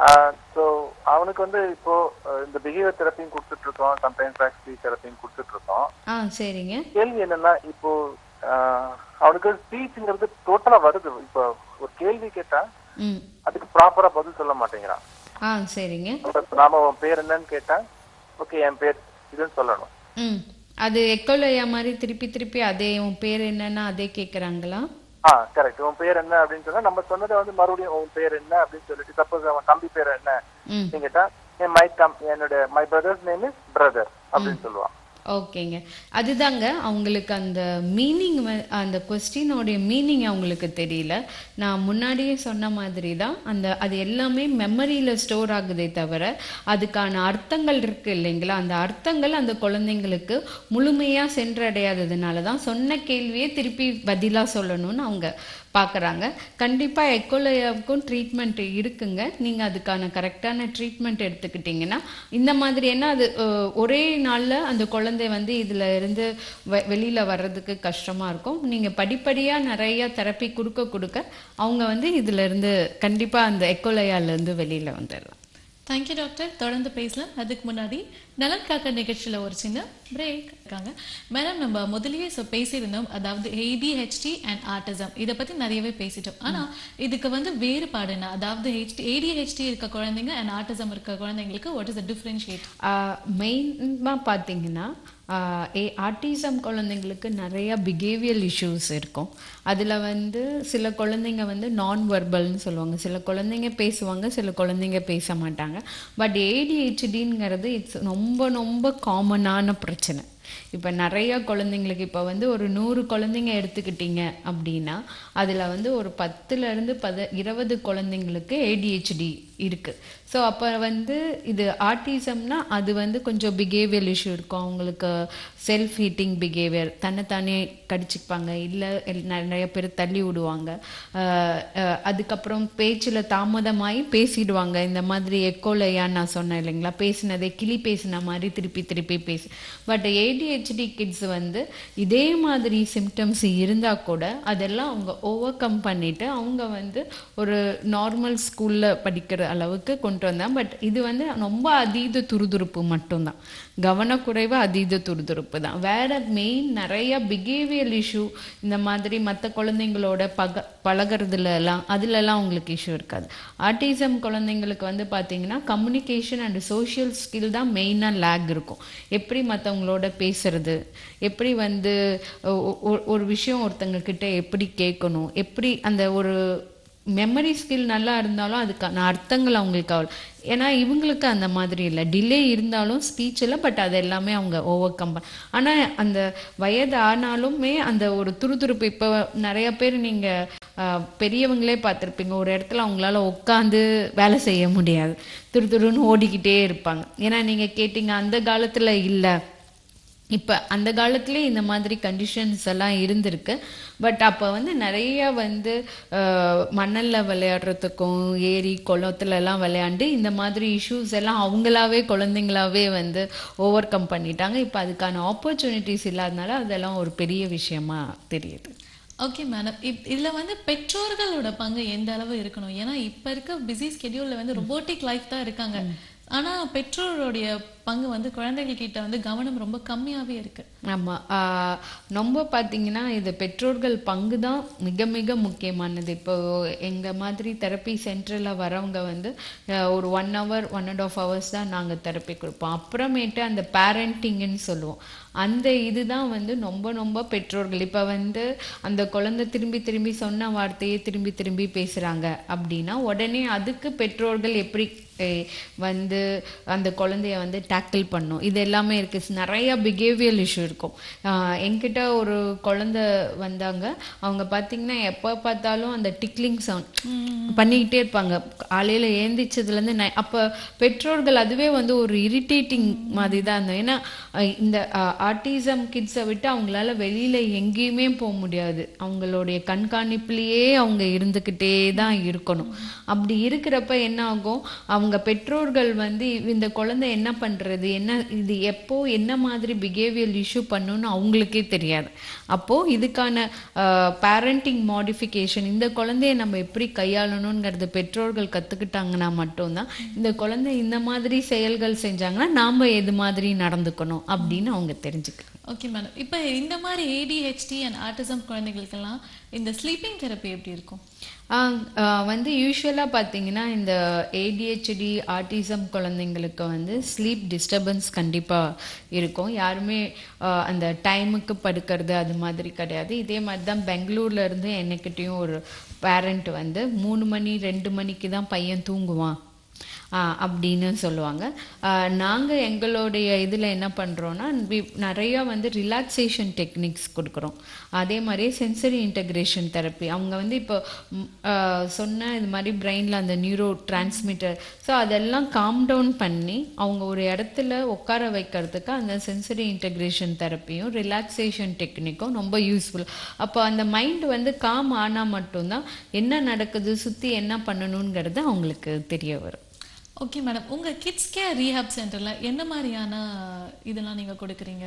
ஸோ அவனுக்கு வந்து இப்போ அஹ், இந்த பிஹேவியர் தெரப்பியும் கொடுத்துட்டு இருக்கோம் சம்டைம்ஸ் ஸ்பீச் தெரப்பியும் கொடுத்துட்டு இருக்கோம் ஆ சரிங்க கேள்வி என்னன்னா இப்போ ஆஹ், அவனுக்கு ஸ்பீச்ங்கிறது டோட்டலா வருது இப்போ ஒரு கேள்வி கேட்டா ம் அதுக்கு ப்ராப்பரா பதில் சொல்ல மாட்டேங்கிறான் ஆ சரிங்க இப்ப நாம உன் பேர் என்னன்னு கேட்டா ஓகே என் பேர் இதுன்னு சொல்லணும் ம் அது எக்கோலையா மாதிரி திருப்பி திருப்பி அதே உன் பேர் என்னன்னா அதே கேட்குறாங்களா ஆ கரெக்ட் உன் பேர் என்ன அப்படின்னு சொன்னா நம்ம சொன்னதை வந்து மறுபடியும் உன் பேர் என்ன அப்படின்னு சொல்லிட்டு சப்போஸ் அவன் தம்பி பேர் என்ன ம் நீங்க கேட்டா என் மை கம் என்னோட my brother's name is brother அப்படின்னு சொல்லுவான் ஓகேங்க அதுதாங்க அவங்களுக்கு அந்த மீனிங் அந்த கொஸ்டினோடைய மீனிங் அவங்களுக்கு தெரியல நான் முன்னாடியே சொன்ன மாதிரி தான் அந்த அது எல்லாமே மெமரியில் ஸ்டோர் ஆகுதே தவிர அதுக்கான அர்த்தங்கள் இருக்கு இல்லைங்களா அந்த அர்த்தங்கள் அந்த குழந்தைங்களுக்கு முழுமையாக சென்றடையாததுனால தான் சொன்ன கேள்வியே திருப்பி பதிலாக சொல்லணும்னு அவங்க பார்க்குறாங்க கண்டிப்பாக எக்கோலயாவுக்கும் ட்ரீட்மெண்ட் இருக்குங்க நீங்கள் அதுக்கான கரெக்டான ட்ரீட்மெண்ட் எடுத்துக்கிட்டிங்கன்னா இந்த மாதிரி என்ன அது அஹ், ஒரே நாளில் அந்த குழந்தை வந்து இதில் இருந்து வெ வெளியில் வர்றதுக்கு கஷ்டமாக இருக்கும் நீங்கள் படிப்படியாக நிறைய தெரப்பி கொடுக்க கொடுக்க அவங்க வந்து இதுல இருந்து கண்டிப்பாக அந்த எக்கோலயாலேருந்து வெளியில் வந்துடலாம் தேங்க்யூ டாக்டர் தொடர்ந்து பேசலாம் அதுக்கு முன்னாடி நலன் காக்க நிகழ்ச்சியில ஒரு சின்ன பிரேக் இருக்காங்க மேடம் நம்ம முதல்லயே so பேசியிருந்தோம் அதாவது ஏடிஹெச்டி அண்ட் ஆர்டிசம் இதை பத்தி நிறையவே பேசிட்டோம் ஆனா இதுக்கு வந்து வேறுபாடு என்ன அதாவது ஏடிஹெச்டி இருக்க குழந்தைங்க அண்ட் ஆர்டிசம் இருக்க குழந்தைங்களுக்கு வாட் இஸ் த டிஃபரன்ஷியேட் மெயினாக பார்த்தீங்கன்னா ஆஹ் ஏ ஆட்டிசம் குழந்தைங்களுக்கு நிறைய பிஹேவியல் இஷ்யூஸ் இருக்கும் அதில் வந்து சில குழந்தைங்க வந்து நான் வெர்பல்னு சொல்லுவாங்க சில குழந்தைங்க பேசுவாங்க சில குழந்தைங்க பேச மாட்டாங்க பட் ஏடிஹெச்டிங்கிறது இட்ஸ் ரொம்ப ரொம்ப காமனான பிரச்சனை இப்போ நிறைய குழந்தைங்களுக்கு இப்போ வந்து ஒரு நூறு குழந்தைங்க எடுத்துக்கிட்டீங்க அப்படின்னா அதில் வந்து ஒரு பத்துலேருந்து பத இருபது குழந்தைங்களுக்கு ஏடிஹெச்டி இருக்குது ஸோ அப்போ வந்து இது ஆட்டிசம்னா அது வந்து கொஞ்சம் பிஹேவியர் இஷ்யூ இருக்கும் அவங்களுக்கு செல்ஃப் ஹீட்டிங் பிஹேவியர் தன்னைத்தானே கடிச்சிப்பாங்க இல்லை நிறைய பேர் தள்ளி விடுவாங்க அஹ், அஹ், அதுக்கப்புறம் பேச்சில் தாமதமாகி பேசிடுவாங்க இந்த மாதிரி எக்கோலையான்னு நான் சொன்னேன் இல்லைங்களா பேசினதே கிளி பேசின மாதிரி திருப்பி திருப்பி பேசு பட் ஏடிஹெச்டி கிட்ஸ் வந்து இதே மாதிரி சிம்டம்ஸ் இருந்தால் கூட அதெல்லாம் அவங்க ஓவர் கம் பண்ணிட்டு அவங்க வந்து ஒரு நார்மல் ஸ்கூலில் படிக்கிற அளவுக்கு கொண்டு வந்தாங்க பட் இது வந்து ரொம்ப அதீத துருதுருப்பு மட்டும்தான் கவனக்குறைவு அதீத துருதுருப்பு தான் வேற மெயின் நிறைய பிஹேவியர் இஷ்யூ இந்த மாதிரி மற்ற குழந்தைங்களோட பக பழகிறதுல எல்லாம் அதுலலாம் உங்களுக்கு இஷ்யூ இருக்காது ஆட்டிசம் குழந்தைங்களுக்கு வந்து பார்த்தீங்கன்னா கம்யூனிகேஷன் அண்ட் சோஷியல் ஸ்கில் தான் மெயினாக லேக் இருக்கும் எப்படி மற்றவங்களோட பேசுறது எப்படி வந்து ஒ- ஒ- ஒரு விஷயம் ஒருத்தங்க கிட்ட எப்படி கேட்கணும் எப்படி அந்த ஒரு மெமரி ஸ்கில் நல்லா இருந்தாலும் அதுக்கான அர்த்தங்கள் அவங்களுக்கு அவ்வளோ ஏன்னா இவங்களுக்கு அந்த மாதிரி இல்லை டிலே இருந்தாலும் ஸ்பீச்சில் பட் அது எல்லாமே அவங்க ஓவர் கம் ஆனால் அந்த வயது ஆனாலுமே அந்த ஒரு துருதுருப்பு இப்போ நிறைய பேர் நீங்கள் பெரியவங்களே பார்த்துருப்பீங்க ஒரு இடத்துல அவங்களால உட்காந்து வேலை செய்ய முடியாது துரு துருன்னு ஓடிக்கிட்டே இருப்பாங்க ஏன்னா நீங்கள் கேட்டீங்க அந்த காலத்தில் இல்லை இப்போ அந்த காலத்துலேயே இந்த மாதிரி கண்டிஷன்ஸ் எல்லாம் இருந்திருக்கு பட் அப்போ வந்து நிறைய வந்து மணலில் விளையாடுறதுக்கும் ஏரி குளத்துல எல்லாம் விளையாண்டு இந்த மாதிரி இஷ்யூஸ் எல்லாம் அவங்களாவே குழந்தைங்களாவே வந்து ஓவர் கம் பண்ணிட்டாங்க இப்போ அதுக்கான ஆப்பர்ச்சுனிட்டிஸ் இல்லாதனால அதெல்லாம் ஒரு பெரிய விஷயமா தெரியுது ஓகே மேடம் இப் இதில் வந்து பெற்றோர்களோட பங்கு எந்த அளவு இருக்கணும் ஏன்னா இப்போ இருக்க பிஸி ஸ்கெடியூலில் வந்து ரொபோட்டிக் லைஃப் தான் இருக்காங்க ஆனா பெற்றோருடைய பங்கு வந்து குழந்தைகள் கிட்ட வந்து கவனம் ரொம்ப கம்மியாவே இருக்கு ஆமா ஆஹ் ரொம்ப பார்த்தீங்கன்னா இது பெற்றோர்கள் பங்கு தான் மிக மிக முக்கியமானது இப்போ எங்க மாதிரி தெரப்பி சென்டரில் வரவங்க வந்து ஆஹ் ஒரு one hour one and half hours தான் நாங்க தெரப்பி கொடுப்போம் அப்புறமேட்டு அந்த பேரண்டிங்னு சொல்லுவோம் அந்த இதுதான் வந்து ரொம்ப ரொம்ப பெற்றோர்கள் இப்போ வந்து அந்த குழந்தை திரும்பி திரும்பி சொன்ன வார்த்தையை திரும்பி திரும்பி பேசுறாங்க அப்படின்னா உடனே அதுக்கு பெற்றோர்கள் எப்படி eh, வந்து அந்த குழந்தைய வந்து டேக்கிள் பண்ணும் இது எல்லாமே இருக்கு நிறைய பிஹேவியர் இஷ்யூ இருக்கும் ஆஹ் என்கிட்ட ஒரு குழந்தை வந்தாங்க அவங்க பார்த்தீங்கன்னா எப்போ பார்த்தாலும் அந்த டிக்லிங் சவுண்ட் பண்ணிக்கிட்டே இருப்பாங்க காலையில் ஏந்திச்சதுலேருந்து நை அப்போ பெற்றோர்கள் அதுவே வந்து ஒரு இரிட்டேட்டிங் மாதிரி தான் இருந்தோம் ஏன்னா அஹ் இந்த ஆர்டிசம் கிட்ஸை விட்டு அவங்களால வெளியில எங்கேயுமே போக முடியாது அவங்களுடைய கண்காணிப்புலயே அவங்க இருந்துக்கிட்டே தான் இருக்கணும் அப்படி இருக்கிறப்ப என்ன ஆகும் அவங்க பெற்றோர்கள் வந்து இந்த குழந்தை என்ன பண்றது என்ன இது எப்போ என்ன மாதிரி பிஹேவியர் இஷ்யூ பண்ணுன்னு அவங்களுக்கே தெரியாது அப்போ இதுக்கான பேரண்டிங் மாடிஃபிகேஷன் இந்த குழந்தைய நம்ம எப்படி கையாளணுங்கிறது பெற்றோர்கள் கத்துக்கிட்டாங்கன்னா மட்டும்தான் இந்த குழந்தை இந்த மாதிரி செயல்கள் செஞ்சாங்கன்னா நாம எது மாதிரி நடந்துக்கணும் அப்படின்னு அவங்க தெரிஞ்சுக்கலாம் ஓகே மேடம் இப்போ இந்த மாதிரி ஏடிஹெச்டி அண்ட் ஆட்டிசம் குழந்தைகளுக்கெல்லாம் இந்த ஸ்லீப்பிங் தெரப்பி எப்படி இருக்கும் ஆ, ஆ, வந்து யூஸ்வலாக பார்த்தீங்கன்னா இந்த ஏடிஹெச்டி ஆட்டிசம் குழந்தைங்களுக்கு வந்து ஸ்லீப் டிஸ்டர்பன்ஸ் கண்டிப்பாக இருக்கும் யாருமே ஆ, அந்த டைமுக்கு படுக்கிறது அது மாதிரி கிடையாது இதே மாதிரி தான் பெங்களூர்ல இருந்து என்னைக்கிட்டேயும் ஒரு பேரண்ட் வந்து மூணு மணி ரெண்டு மணிக்கு தான் பையன் தூங்குவான் ஆ, அப்படின்னு சொல்லுவாங்க நாங்கள் எங்களுடைய இதில் என்ன பண்ணுறோன்னா நிறையா வந்து ரிலாக்ஸேஷன் டெக்னிக்ஸ் கொடுக்குறோம் அதே மாதிரி சென்சரி இன்டகிரேஷன் தெரப்பி அவங்க வந்து இப்போ ம், ஆ, சொன்ன இது மாதிரி பிரெயினில் அந்த நியூரோ டிரான்ஸ்மிட்டர் ஸோ அதெல்லாம் காம் டவுன் பண்ணி அவங்க ஒரு இடத்துல உட்கார வைக்கிறதுக்கு அந்த சென்சரி இன்டகிரேஷன் தெரப்பியும் ரிலாக்ஸேஷன் டெக்னிக்கும் ரொம்ப யூஸ்ஃபுல் அப்போ அந்த மைண்ட் வந்து காம் ஆனால் மட்டும்தான் என்ன நடக்குது சுற்றி என்ன பண்ணணுங்கிறது அவங்களுக்கு தெரிய வரும் ஓகே மேடம் உங்க கிட்ஸ் கேர் ரீஹாப் சென்டர்ல என்ன மாதிரியான இதெல்லாம் நீங்க கொடுக்குறீங்க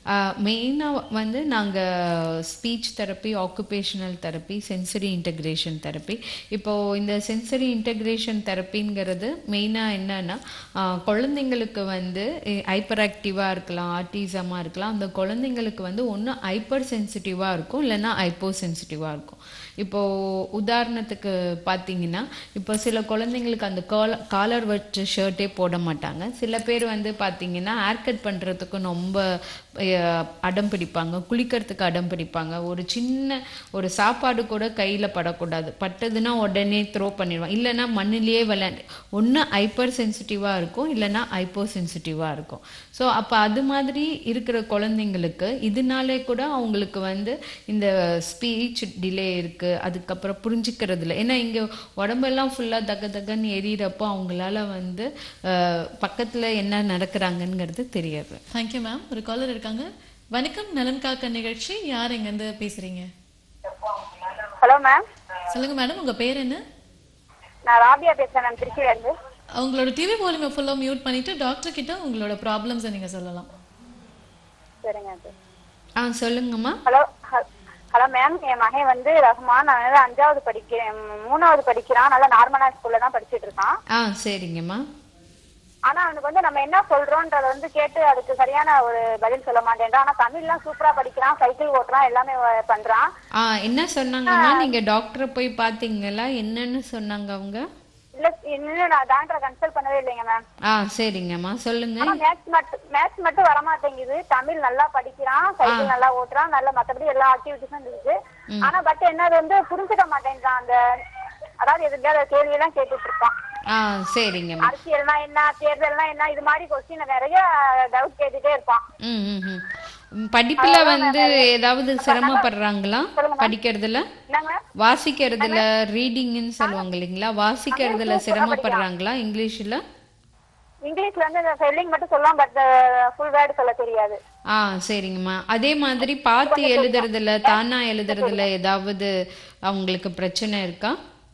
மெயினாக வந்து நாங்கள் speech therapy occupational therapy sensory integration therapy இப்போது இந்த சென்சரி இன்டகிரேஷன் தெரப்பிங்கிறது மெயினாக என்னன்னா ஆஹ் குழந்தைங்களுக்கு வந்து ஹைப்பர் ஆக்டிவாக இருக்கலாம் ஆர்டிசமாக இருக்கலாம் அந்த குழந்தைங்களுக்கு வந்து ஒன்று ஹைப்பர் சென்சிட்டிவாக இருக்கும் இல்லைன்னா ஹைப்போ சென்சிட்டிவாக இருக்கும் இப்போ உதாரணத்துக்கு பார்த்தீங்கன்னா இப்போ சில குழந்தைங்களுக்கு அந்த கால காலர் வச்ச ஷர்ட்டே போட மாட்டாங்க சில பேர் வந்து பார்த்தீங்கன்னா ஹேர் கட் பண்ணுறதுக்கு ரொம்ப அஹ், அடம் பிடிப்பாங்க குளிக்கிறதுக்கு அடம் பிடிப்பாங்க ஒரு சின்ன ஒரு சாப்பாடு கூட கையில் படக்கூடாது பட்டதுன்னா உடனே த்ரோ பண்ணிடுவாங்க இல்லைன்னா மண்ணிலேயே விளையாண்டு ஒன்று ஹைப்பர் சென்சிட்டிவாக இருக்கும் இல்லைன்னா ஹைப்போ சென்சிட்டிவாக இருக்கும் ஸோ அப்போ அது மாதிரி இருக்கிற குழந்தைங்களுக்கு இதனாலே கூட அவங்களுக்கு வந்து இந்த ஸ்பீச் டிலே இருக்கு இருக்கு அதுக்கப்புறம் புரிஞ்சுக்கிறதுல ஏன்னா இங்க உடம்பெல்லாம் ஃபுல்லா தக தகன்னு எரியறப்போ அவங்களால வந்து அஹ், பக்கத்துல என்ன நடக்கிறாங்கங்கிறது தெரியாது தேங்க்யூ மேம் ஒரு காலர் இருக்காங்க வணக்கம் நலன் காக்க நிகழ்ச்சி யார் எங்கேருந்து பேசுறீங்க ஹலோ மேம் சொல்லுங்க மேடம் உங்க பேர் என்ன நான் ராபியா பேசுறேன் மேம் திருச்சியில இருந்து உங்களோட டிவி வால்யூமை ஃபுல்லாக மியூட் பண்ணிட்டு டாக்டர் கிட்ட உங்களோட ப்ராப்ளம்ஸை நீங்க சொல்லலாம் சரிங்க ஆ சொல்லுங்கம்மா ஹலோ ஹலோ மேம் என் மகன் வந்து ரஹ்மான் அவன் வந்து அஞ்சாவது படிக்கிறேன் மூணாவது படிக்கிறான் நல்ல நார்மலா ஸ்கூல்ல தான் படிச்சிட்டு இருக்கான் ஆ சரிங்கம்மா ஆனா அவனுக்கு வந்து நம்ம என்ன சொல்றோன்றத வந்து கேட்டு அதுக்கு சரியான ஒரு பதில் சொல்ல மாட்டேன்றான் ஆனா தமிழ்லாம் சூப்பரா படிக்கிறான் சைக்கிள் ஓட்டுறான் எல்லாமே வ- பண்றான் ஆ என்ன சொன்னாங்கம்மா நீங்க டாக்டரை போய் பார்த்தீங்களா என்னன்னு சொன்னாங்க அவங்க இல்ல இன்னும் நான் டாக்டரை கன்சல்ட் பண்ணவே இல்லைங்க மேம் ஆ சரிங்கம்மா சொல்லுங்க ஆனா மேத்ஸ் மட்டும் மேத்ஸ் மட்டும் வர மாட்டேங்குது தமிழ் நல்லா படிக்கிறான் சைக்கிள் நல்லா ஓட்டுறான் நல்ல மத்தபடி எல்லா ஆக்டிவிட்டிஸும் இருக்கு ஆனா பட் என்னது வந்து புரிஞ்சுக்க மாட்டேன்றான் அந்த அதாவது எதுக்காவது கேள்வி எல்லாம் கேட்டுட்டு இருப்பான் ஆ சரிங்கம்மா அரசியல்னா என்ன தேர்தல்னா என்ன இது மாதிரி கொஸ்டின் நிறைய டவுட் கேட்டுட்டே இருப்பான் ம் ம் ம். ம் படிப்புல வந்து ஏதாவது சிரமப்படுறாங்களா படிக்கிறதுல என்னங்க வாசிக்கிறதுல ரீடிங்னு சொல்லுவாங்க இல்லைங்களா வாசிக்கிறதுல சிரமப்படுறாங்களா இங்கிலீஷ்ல இங்கிலீஷ்ல வந்து இந்த ஸ்பெல்லிங் மட்டும் சொல்லலாம் பட் ஃபுல் வேர்டு சொல்ல தெரியாது ஆ சரிங்கம்மா அதே மாதிரி பார்த்து எழுதுறதுல தானா எழுதுறதுல ஏதாவது அவங்களுக்கு பிரச்சனை இருக்கா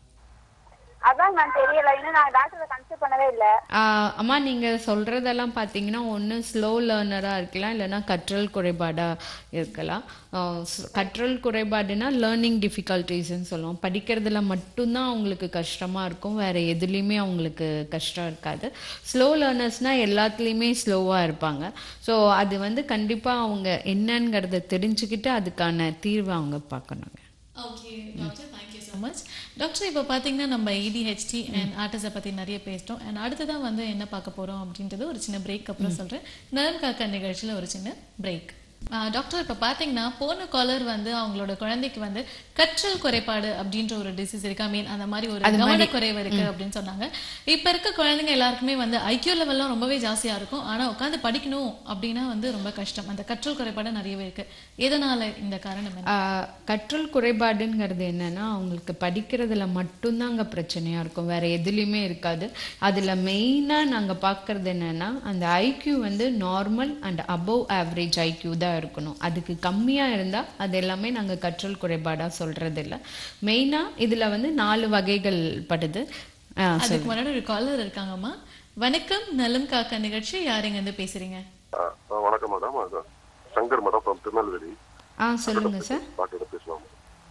அதான் நான் தெரியல இன்னும் நான் டாக்டரை கன்சல்ட் பண்ணவே இல்ல ஆ, அம்மா நீங்க சொல்றதெல்லாம் பார்த்தீங்கன்னா ஒன்று ஸ்லோ லேர்னரா இருக்கலாம் இல்லைன்னா கற்றல் குறைபாடா இருக்கலாம் ஆ, ஸ்- கற்றல் குறைபாடுனா லேர்னிங் டிஃபிகல்ட்டிஸ்ன்னு சொல்லுவோம் படிக்கிறதுல மட்டும்தான் அவங்களுக்கு கஷ்டமா இருக்கும் வேற எதுலேயுமே அவங்களுக்கு கஷ்டம் இருக்காது ஸ்லோ லேர்னர்ஸ்னா எல்லாத்துலேயுமே ஸ்லோவா இருப்பாங்க ஸோ அது வந்து கண்டிப்பா அவங்க என்னங்கிறத தெரிஞ்சுக்கிட்டு அதுக்கான தீர்வை அவங்க பார்க்கணுங்க okay doctor thank you so much doctor இப்போ பார்த்தீங்கன்னா நம்ம ஏடிஹெச்டி அண்ட் ஆர்டிஸை பற்றி நிறைய பேசிட்டோம் அண்ட் அடுத்ததான் வந்து என்ன பார்க்க போகிறோம் அப்படின்றது ஒரு சின்ன பிரேக் அப்புறம் சொல்கிறேன் நலன் காக்கா நிகழ்ச்சியில் ஒரு சின்ன பிரேக் டாக்டர் இப்போ பார்த்தீங்கன்னா போன காலர் வந்து அவங்களோட குழந்தைக்கு வந்து கற்றல் குறைபாடு அப்படின்ற ஒரு டிசீஸ் இருக்கு ஐ மீன் அந்த மாதிரி ஒரு கவனக்குறைவு இருக்கு அப்படின்னு சொன்னாங்க இப்போ இருக்க குழந்தைங்க எல்லாருக்குமே வந்து ஐக்கியூ லெவல்லாம் ரொம்பவே ஜாஸ்தியா இருக்கும் ஆனா உட்காந்து படிக்கணும் அப்படின்னா வந்து ரொம்ப கஷ்டம் அந்த கற்றல் குறைபாடு நிறையவே இருக்கு எதனால இந்த காரணம் என்ன ஆஹ் கற்றல் குறைபாடுங்கிறது என்னன்னா அவங்களுக்கு படிக்கிறதுல மட்டும்தான் அங்கே பிரச்சனையா இருக்கும் வேற எதுலேயுமே இருக்காது அதுல மெயினா நாங்க பார்க்கறது என்னன்னா அந்த ஐக்யூ வந்து normal and above average IQ தான் இருக்கணும் அதுக்கு கம்மியா இருந்தா அது எல்லாமே நாங்க கற்றல் குறைபாடா சொல்றது இல்ல மெயினா இதுல வந்து நாலு வகைகள் படுது ஆஹ் அதுக்கு முன்னாடி ஒரு காலர் இருக்காங்கம்மா வணக்கம் நலம் காக்கா நிகழ்ச்சி யாருங்க இருந்து பேசுறீங்க ஆ, ஆ, வணக்கம் மேடம் அது சங்கர் மேடம் ஃப்ரம் திருநெல்வேலி ஆ சொல்லுங்க சார் டாக்டர் பேசலாம்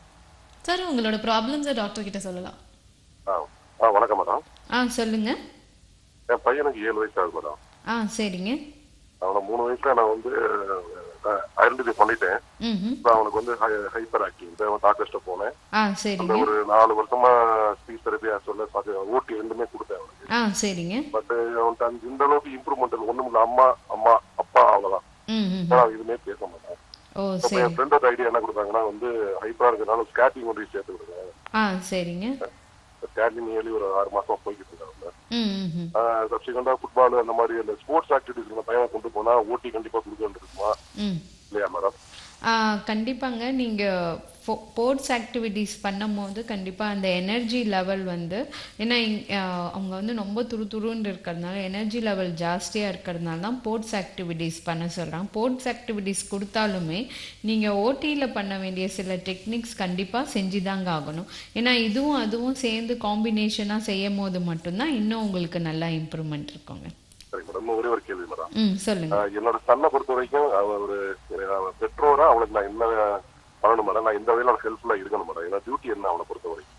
சார் உங்களோட ப்ராப்ளம்ஸை டாக்டர் கிட்ட சொல்லலாம் ஆ ஆ வணக்கம் மேடம் ஆ சொல்லுங்க என் பையனுக்கு ஏழு வயசு ஆகுது மேடம் ஆ சரிங்க அவனை மூணு வயசுல நான் வந்து ஐடென்டிஃபை பண்ணிட்டேன் ம் இப்போ அவனுக்கு வந்து ஹைப்பர் ஆக்டிவ் இப்போ அவன் டாக்டர்ஸ்ட்ட போனேன் ஆ அந்த சரிங்க ஒரு நாலு வருஷமா ஸ்பீச் தெரப்பி சொல்ல பார்த்து ஓட்டி ரெண்டுமே கொடுத்தேன் அவனுக்கு ஆ சரிங்க பட் அவன்கிட்ட அந்த இந்த அளவுக்கு இம்ப்ரூவ்மெண்ட் ஒண்ணும் இல்லை அம்மா அம்மா அப்பா அவ்வளவுதான் ம் ம் ஆனா அவன் எதுவுமே பேச மாட்டான் ஓ அப்ப சரி என் ஃப்ரெண்டோட ஐடியா என்ன கொடுத்தாங்கன்னா வந்து ஹைப்பரா இருக்கிறதுனால ஸ்கேட்டிங் கொண்டு போய் சேர்த்து விடுங்க ஆ சரிங்க ஸ்கேட்டிங் நியர்லி ஒரு ஆறு மாசமா போய்கிட்டு இருக்காங்க ம் ம் ம் சப்சிகண்டா ஃபுட்பால் அந்த மாதிரி அந்த ஸ்போர்ட்ஸ் ஆக்டிவிட்டிஸ் இந்த பையனை கொண்டு போனா ஓட்டி கண்டிப்பா கொடுக்க வேண்டியிருக்குமா ம் இல்லையா மேடம் ஆ, கண்டிப்பாங்க நீங்கள் ஸ்போர்ட்ஸ் ஆக்டிவிட்டீஸ் பண்ணும்போது கண்டிப்பாக அந்த எனர்ஜி லெவல் வந்து ஏன்னா இங்- ஆ, அவங்க வந்து ரொம்ப துரு துருன்னு இருக்கிறதுனால எனர்ஜி லெவல் ஜாஸ்தியாக இருக்கிறதுனால தான் ஸ்போர்ட்ஸ் ஆக்டிவிட்டீஸ் பண்ண சொல்கிறாங்க ஸ்போர்ட்ஸ் ஆக்டிவிட்டீஸ் கொடுத்தாலுமே நீங்கள் ஓடியில் பண்ண வேண்டிய சில டெக்னிக்ஸ் கண்டிப்பாக செஞ்சு தாங்க ஆகணும் ஏன்னா இதுவும் அதுவும் சேர்ந்து காம்பினேஷனாக செய்யும் போது மட்டும்தான் இன்னும் உங்களுக்கு நல்லா இம்ப்ரூவ்மெண்ட் இருக்குங்க சரி மேடம் ஒரே ஒரு கேள்வி மேடம் ம் சொல்லுங்க ஆஹ் என்னோட சன்னை பொறுத்த வரைக்கும் அவன் ஒரு அவன் பெற்றோரா அவனுக்கு நான் என்ன பண்ணணும் மேடம் நான் இந்த வகையில ஹெல்ப்ஃபுல்லா இருக்கணும் மேடம் ஏன்னா டியூட்டி என்ன அவனை பொறுத்த வரைக்கும்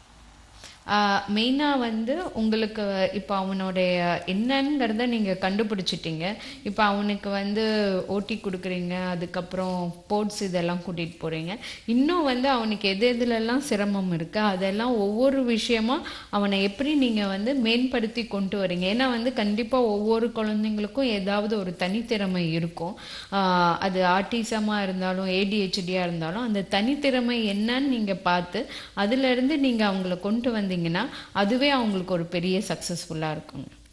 மெயினாக வந்து உங்களுக்கு இப்போ அவனுடைய என்னங்கிறத நீங்கள் கண்டுபிடிச்சிட்டீங்க இப்போ அவனுக்கு வந்து ஓட்டி கொடுக்குறீங்க அதுக்கப்புறம் ஸ்போர்ட்ஸ் இதெல்லாம் கூட்டிகிட்டு போகிறீங்க இன்னும் வந்து அவனுக்கு எது எதுலெல்லாம் சிரமம் இருக்குது அதெல்லாம் ஒவ்வொரு விஷயமா அவனை எப்படி நீங்கள் வந்து மேம்படுத்தி கொண்டு வரீங்க ஏன்னா வந்து கண்டிப்பாக ஒவ்வொரு குழந்தைங்களுக்கும் ஏதாவது ஒரு தனித்திறமை இருக்கும் ஆஹ் அது ஆர்டிசமாக இருந்தாலும் ஏடிஹெச்டியாக இருந்தாலும் அந்த தனித்திறமை என்னன்னு நீங்கள் பார்த்து அதுலேருந்து நீங்கள் அவங்கள கொண்டு வந்தீங்கன்னா அதுவே அவங்களுக்கு ஒரு பெரிய சக்ஸஸ்ஃபுல்லாக இருக்குங்க ஆஹ் இது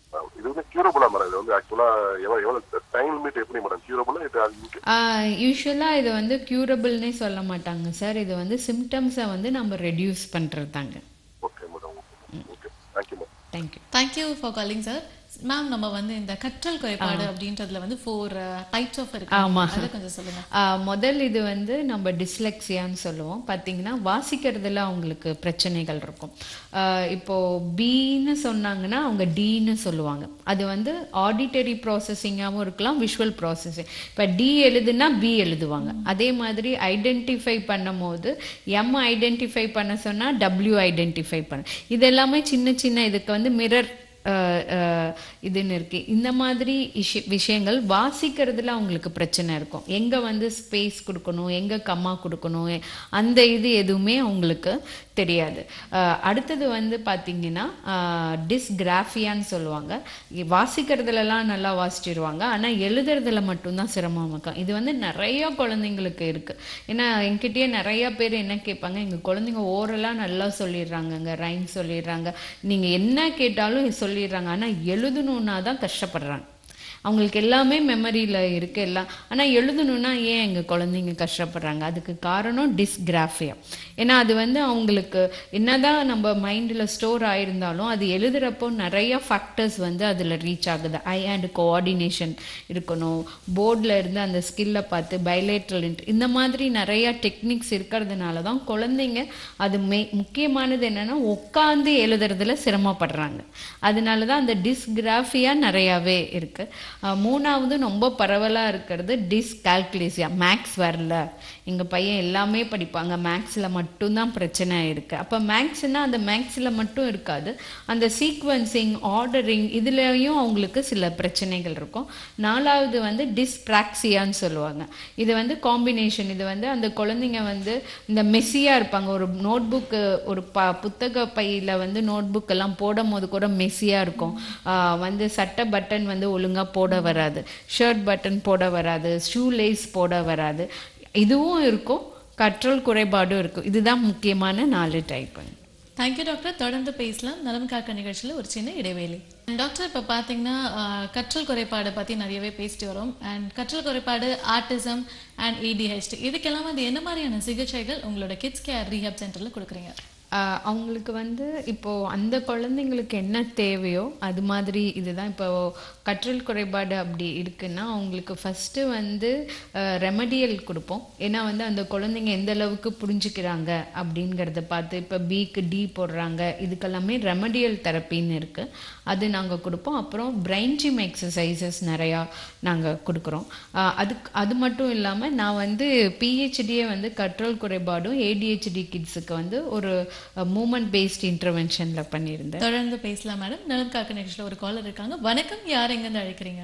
இது வந்து கியூரபுளா மேடம் இது வந்து ஆக்சுவலா எவ்வளவு எவ்வளவு டைம் லிமிட் எப்படி மேடம் கியூரபுளா இது அது யூஸ்வலாக இது வந்து க்யூரபிள்னே சொல்ல மாட்டாங்க சார் இது வந்து சிம்டம்ஸை வந்து நம்ம ரெடியூஸ் பண்ணுறது தாங்க okay madam okay thank you madam thank you thank you for calling sir ma'am நம்ம வந்து இந்த கற்றல் குறைபாடு அப்படின்றதுல வந்து ஃபோர் டைப்ஸ் ஆஃப் இருக்கு ஆமா. அதை கொஞ்சம் சொல்லுங்க ஆ, முதல் இது வந்து நம்ம டிஸ்லெக்சியான்னு சொல்லுவோம் பார்த்தீங்கன்னா வாசிக்கிறதுல அவங்களுக்கு பிரச்சனைகள் இருக்கும் ஆ, இப்போ பின்னு சொன்னாங்கன்னா அவங்க டின்னு சொல்லுவாங்க அது வந்து ஆடிட்டரி ப்ராசஸிங்காகவும் இருக்கலாம் விஷுவல் ப்ராசஸிங் இப்போ டி எழுதுனா பி எழுதுவாங்க அதே மாதிரி ஐடென்டிஃபை பண்ணும் போது எம் ஐடென்டிஃபை பண்ண சொன்னால் டபிள்யூ ஐடென்டிஃபை பண்ண இது எல்லாமே சின்ன சின்ன இதுக்கு வந்து மிரர் அஹ், அஹ், இதுன்னு இருக்கு இந்த மாதிரி இஷி- விஷயங்கள் வாசிக்கிறதுல அவங்களுக்கு பிரச்சனை இருக்கும் எங்க வந்து ஸ்பேஸ் கொடுக்கணும் எங்க கம்மா கொடுக்கணும் எ- அந்த இது எதுவுமே அவங்களுக்கு தெரியாது அஹ், அடுத்தது வந்து பாத்தீங்கன்னா டிஸ்கிராஃபியான்னு சொல்லுவாங்க இ- வாசிக்கிறதுலலாம் நல்லா வாசிச்சிருவாங்க ஆனா எழுதுறதுல மட்டும்தான் சிரமம் இருக்கும் இது வந்து நிறைய குழந்தைங்களுக்கு இருக்கு ஏன்னா என்கிட்டயே நிறைய பேர் என்ன கேட்பாங்க எங்க குழந்தைங்க ஓரலா நல்லா சொல்லிடுறாங்கங்க ரைம் சொல்லிடுறாங்க நீங்க என்ன கேட்டாலும் சொல்லிடுறாங்க ஆனா எழுதணும்னா தான் கஷ்டப்படுறாங்க அவங்களுக்கு எல்லாமே மெமரியில் இருக்கு எல்லாம் ஆனால் எழுதணும்னா ஏன் எங்கள் குழந்தைங்க கஷ்டப்படுறாங்க அதுக்கு காரணம் டிஸ்கிராஃபியா ஏன்னா அது வந்து அவங்களுக்கு என்னதான் நம்ம மைண்டில் ஸ்டோர் ஆயிருந்தாலும் அது எழுதுறப்போ நிறைய ஃபேக்டர்ஸ் வந்து அதில் ரீச் ஆகுது ஐ அண்ட் கோஆர்டினேஷன் இருக்கணும் போர்டில் இருந்து அந்த ஸ்கில்லை பார்த்து பைலேட்ரல் இந்த மாதிரி நிறைய டெக்னிக்ஸ் இருக்கிறதுனால தான் குழந்தைங்க அது மெய் முக்கியமானது என்னன்னா உட்காந்து எழுதுறதுல சிரமப்படுறாங்க அதனால தான் அந்த டிஸ்கிராஃபியா நிறையாவே இருக்கு அஹ் மூணாவது ரொம்ப பரவலா இருக்கிறது டிஸ்கால்குலேசியா மேக்ஸ் வரல எங்க பையன் எல்லாமே படிப்பாங்க மேக்ஸ்ல மட்டும்தான் பிரச்சனை இருக்கு அப்ப மேக்ஸ்னா அந்த மேக்ஸ்ல மட்டும் இருக்காது அந்த சீக்வன்சிங் ஆர்டரிங் இதுலயும் அவங்களுக்கு சில பிரச்சனைகள் இருக்கும் நாலாவது வந்து டிஸ்பிராக்சியான்னு சொல்லுவாங்க இது வந்து காம்பினேஷன் இது வந்து அந்த குழந்தைங்க வந்து இந்த மெஸ்ஸியா இருப்பாங்க ஒரு நோட் புக்கு ஒரு ப புத்தக பையில வந்து நோட் புக் எல்லாம் போடும் போது கூட மெஸ்ஸியா இருக்கும் ஆஹ் வந்து சட்டை பட்டன் வந்து ஒழுங்கா போட வராது ஷர்ட் பட்டன் போட வராது ஷூ லேஸ் போட வராது இதுவும் இருக்கும் கற்றல் குறைபாடும் இருக்கும் இதுதான் முக்கியமான நாலு டைப் தேங்க்யூ டாக்டர் தொடர்ந்து பேசலாம் நலம் காக்க நிகழ்ச்சியில் ஒரு சின்ன இடைவேளை டாக்டர் இப்போ பார்த்தீங்கன்னா ஆஹ், கற்றல் குறைபாடு பற்றி நிறையவே பேசிட்டு வரோம் அண்ட் கற்றல் குறைபாடு ஆர்டிசம் அண்ட் ஏடிஹெச்டி இதுக்கெல்லாம் வந்து என்ன மாதிரியான சிகிச்சைகள் உங்களோட கிட்ஸ் கேர் ரீஹப் சென்டரில் கொடுக்குறீங்க ஆஹ் அவங்களுக்கு வந்து இப்போ அந்த குழந்தைங்களுக்கு என்ன தேவையோ அது மாதிரி இதுதான் இப்போ கற்றல் குறைபாடு அப்படி இருக்குன்னா அவங்களுக்கு ஃபர்ஸ்ட் வந்து ரெமடியல் கொடுப்போம் ஏன்னா வந்து அந்த குழந்தைங்க எந்த அளவுக்கு புரிஞ்சுக்கிறாங்க அப்படிங்கிறத பார்த்து இப்போ பிக்கு டி போடுறாங்க இதுக்கெல்லாமே ரெமடியல் தெரப்பின்னு இருக்கு அது நாங்கள் கொடுப்போம் அப்புறம் பிரைன் ஜிம் எக்ஸசைசஸ் நிறையா நாங்கள் கொடுக்குறோம் ஆஹ் அதுக்கு அது மட்டும் இல்லாமல் நான் வந்து பிஹெச்டியே வந்து கற்றல் குறைபாடும் ஏடிஹெச்டி கிட்ஸுக்கு வந்து ஒரு மூமெண்ட் பேஸ்ட் இன்டர்வென்ஷனில் பண்ணியிருந்தேன் தொடர்ந்து பேசலாம் மேடம் நலம் காக்க நிகழ்ச்சியில் ஒரு காலர் இருக்காங்க வணக்கம் யார் எங்கேருந்து அழைக்கிறீங்க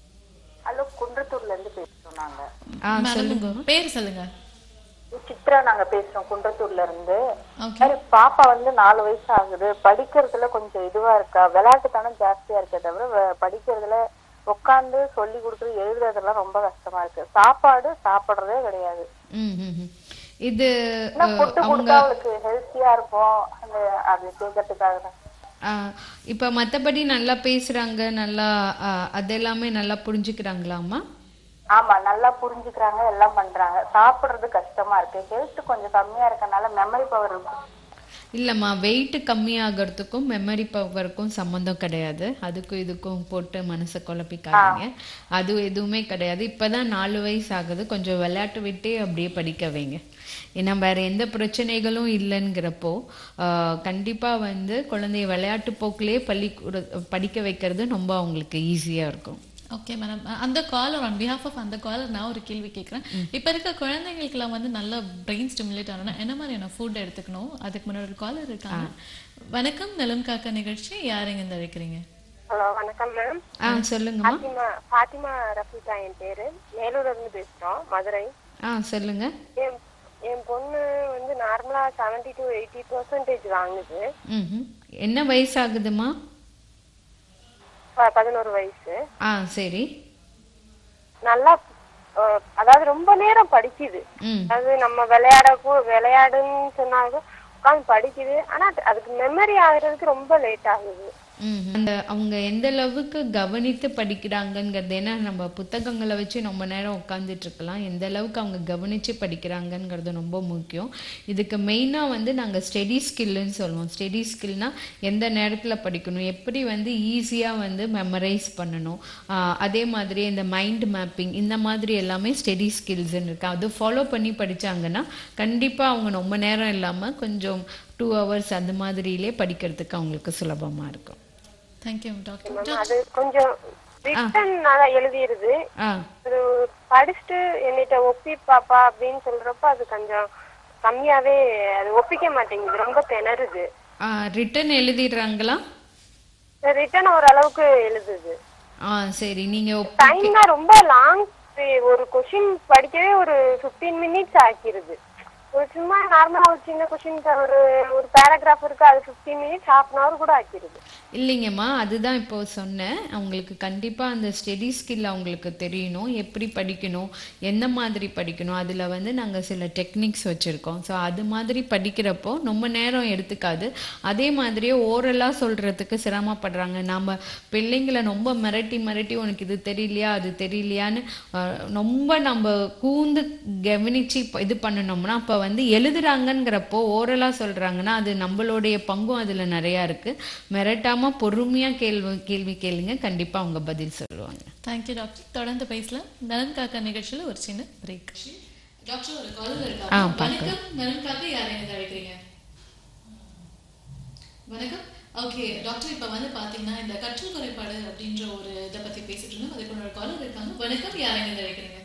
ஹலோ குன்றத்தூர்ல இருந்து பேசுறோம் நாங்க ஆ மேடம் உங்க பேர் சொல்லுங்க சித்ரா நாங்க பேசுறோம் குன்றத்தூர்ல இருந்து ஓகே சரி பாப்பா வந்து நாலு வயசு ஆகுது படிக்கிறதுல கொஞ்சம் இதுவா இருக்கா விளையாட்டுத்தனம் ஜாஸ்தியா இருக்கே தவிர வ- படிக்கிறதுல உட்காந்து சொல்லி கொடுக்குறது எழுதுறதெல்லாம் ரொம்ப கஷ்டமா இருக்கு சாப்பாடு சாப்பிடுறதே கிடையாது ம் ம் ம். இது ஆனா அஹ், ஃபுட்டு அவங்க கொடுத்தா அவளுக்கு ஹெல்த்தியா இருக்கும் அந்த அது கேட்கறதுக்காக தான் ஆஹ், இப்ப மத்தபடி நல்லா பேசுறாங்க நல்லா ஆஹ், அது எல்லாமே நல்லா புரிஞ்சுக்கிறாங்களாமா ஆமா நல்லா புரிஞ்சுக்கிறாங்க எல்லாம் பண்றாங்க சாப்பிடுறது கஷ்டமா இருக்கு ஹெல்த் கொஞ்சம் கம்மியா இருக்கனால மெமரி பவர் இல்லம்மா வெயிட் கம்மியாகிறதுக்கும் மெமரி பவருக்கும் சம்மந்தம் கிடையாது அதுக்கும் இதுக்கும் போட்டு மனசை குழப்பிக்காதீங்க அது எதுவுமே கிடையாது இப்பதான் நாலு வயசு ஆகுது கொஞ்சம் விளையாட்டு விட்டே அப்படியே படிக்க வைங்க ஏன்னா வேற எந்த பிரச்சனைகளும் இல்லைங்கிறப்போ ஆஹ், கண்டிப்பா வந்து குழந்தைய விளையாட்டு போக்கிலேயே பள்ளி படிக்க வைக்கிறது ரொம்ப அவங்களுக்கு ஈஸியா இருக்கும் ஓகே மேடம் அந்த காலர் ஆன் பிஹாஃப் ஆஃப் அந்த காலர் நான் ஒரு கேள்வி கேட்குறேன் இப்போ இருக்க குழந்தைங்களுக்குலாம் வந்து நல்லா பிரெயின் ஸ்டிமுலேட் ஆகணும்னா என்ன மாதிரியான ஃபுட் எடுத்துக்கணும் அதுக்கு முன்னாடி ஒரு காலர் இருக்காங்க வணக்கம் நலம் காக்க நிகழ்ச்சி யாருங்க இந்த அழைக்கிறீங்க ஹலோ வணக்கம் மேம் ஆ சொல்லுங்கம்மா ஃபாத்திமா ஃபாத்திமா ரஃபீதா என் பேரு மேலூர்ல இருந்து பேசுறோம் மதுரை ஆ சொல்லுங்க என் என் பொண்ணு வந்து நார்மலா செவன்டி டு எயிட்டி பர்சன்டேஜ் வாங்குது ம் என்ன வயசாகுதுமா ப- பதினோரு வயசு ஆ சரி நல்லா அஹ், அதாவது ரொம்ப நேரம் படிக்குது ம் அதாவது நம்ம விளையாட கூ- விளையாடுன்னு சொன்னாலும் உட்காந்து படிக்குது ஆனா அது- அதுக்கு மெமரி ஆகுறதுக்கு ரொம்ப லேட் ஆகுது ம் அந்த அவங்க எந்த அளவுக்கு கவனித்து படிக்கிறாங்கங்கிறது ஏன்னா நம்ம புத்தகங்களை வச்சு ரொம்ப நேரம் உட்காந்துட்டு இருக்கலாம் எந்த அளவுக்கு அவங்க கவனித்து படிக்கிறாங்கங்கிறது ரொம்ப முக்கியம் இதுக்கு மெயினாக வந்து நாங்கள் ஸ்டெடி ஸ்கில்லுன்னு சொல்லுவோம் ஸ்டெடி ஸ்கில்னா எந்த நேரத்தில் படிக்கணும் எப்படி வந்து ஈஸியாக வந்து மெமரைஸ் பண்ணணும் ஆஹ் அதே மாதிரி இந்த மைண்ட் மேப்பிங் இந்த மாதிரி எல்லாமே ஸ்டெடி ஸ்கில்ஸ்ன்னு இருக்கு அது ஃபாலோ பண்ணி படிச்சாங்கன்னா கண்டிப்பாக அவங்க ரொம்ப நேரம் இல்லாமல் கொஞ்சம் டூ ஹவர்ஸ் அந்த மாதிரியிலே படிக்கிறதுக்கு அவங்களுக்கு சுலபமாக இருக்கும் தேங்க்யூ டாக்டர் மேம் அது கொஞ்சம் ரிட்டன் நல்லா எழுதிருது ஆ அது படிச்சுட்டு என்னிட்ட ஒப்பி பாப்பா அப்படின்னு சொல்றப்ப அது கொஞ்சம் கம்மியாவே அது ஒப்பிக்க மாட்டேங்குது ரொம்ப திணறுது ரிட்டன் எழுதிடுறாங்களா ரிட்டன் ஓரளவுக்கு எழுதுது ஆ சரி நீங்கள் டைம் தான் ரொம்ப லாங் ஒரு கொஷின் படிக்கவே ஒரு 15 மினிட்ஸ் ஆக்கிருது ஒரு சும்மா நார்மலா ஒரு சின்ன கொஷின் ஒரு ஒரு பேராகிராஃப் இருக்கு அது 15 மினிட்ஸ் ஹாஃப் அன் ஹவர் கூட ஆக்கிருது இல்லைங்கம்மா அதுதான் இப்போ சொன்னேன் அவங்களுக்கு கண்டிப்பாக அந்த ஸ்டெடி ஸ்கில் அவங்களுக்கு தெரியணும் எப்படி படிக்கணும் எந்த மாதிரி படிக்கணும் அதில் வந்து நாங்கள் சில டெக்னிக்ஸ் வச்சுருக்கோம் ஸோ அது மாதிரி படிக்கிறப்போ ரொம்ப நேரம் எடுத்துக்காது அதே மாதிரியே ஓரலாக சொல்கிறதுக்கு சிரமப்படுறாங்க நாம் பிள்ளைங்களை ரொம்ப மிரட்டி மிரட்டி உனக்கு இது தெரியலையா அது தெரியலையான்னு அஹ், ரொம்ப நம்ம கூந்து கவனிச்சு இப்ப இது பண்ணணும்னா அப்போ வந்து எழுதுறாங்கங்கிறப்போ ஓரலாக சொல்கிறாங்கன்னா அது நம்மளுடைய பங்கும் அதில் நிறையா இருக்குது மிரட்டாமல் பொறுமையாக கேள்வி கேள்வி கேளுங்க கண்டிப்பாக அவங்க பதில் சொல்லுவாங்க தேங்க்யூ டாக்டர் தொடர்ந்து பேசலாம் நலன் காக்கா நிகழ்ச்சியில ஒரு சின்ன பிரேக் டாக்டர் ஒரு காலர் ஆ, இருக்காங்க பார்க்கலாம். வணக்கம் நலன் காக்கா யாரை இருந்து அழைக்கிறீங்க வணக்கம் ஓகே டாக்டர் இப்ப வந்து பாத்தீங்கன்னா இந்த கற்றல் குறைபாடு அப்படின்ற ஒரு இதை பத்தி பேசிட்டு இருந்தோம் அதுக்கு ஒரு காலர் இருக்காங்க வணக்கம் யாரை இருந்து அழைக்கிறீங்க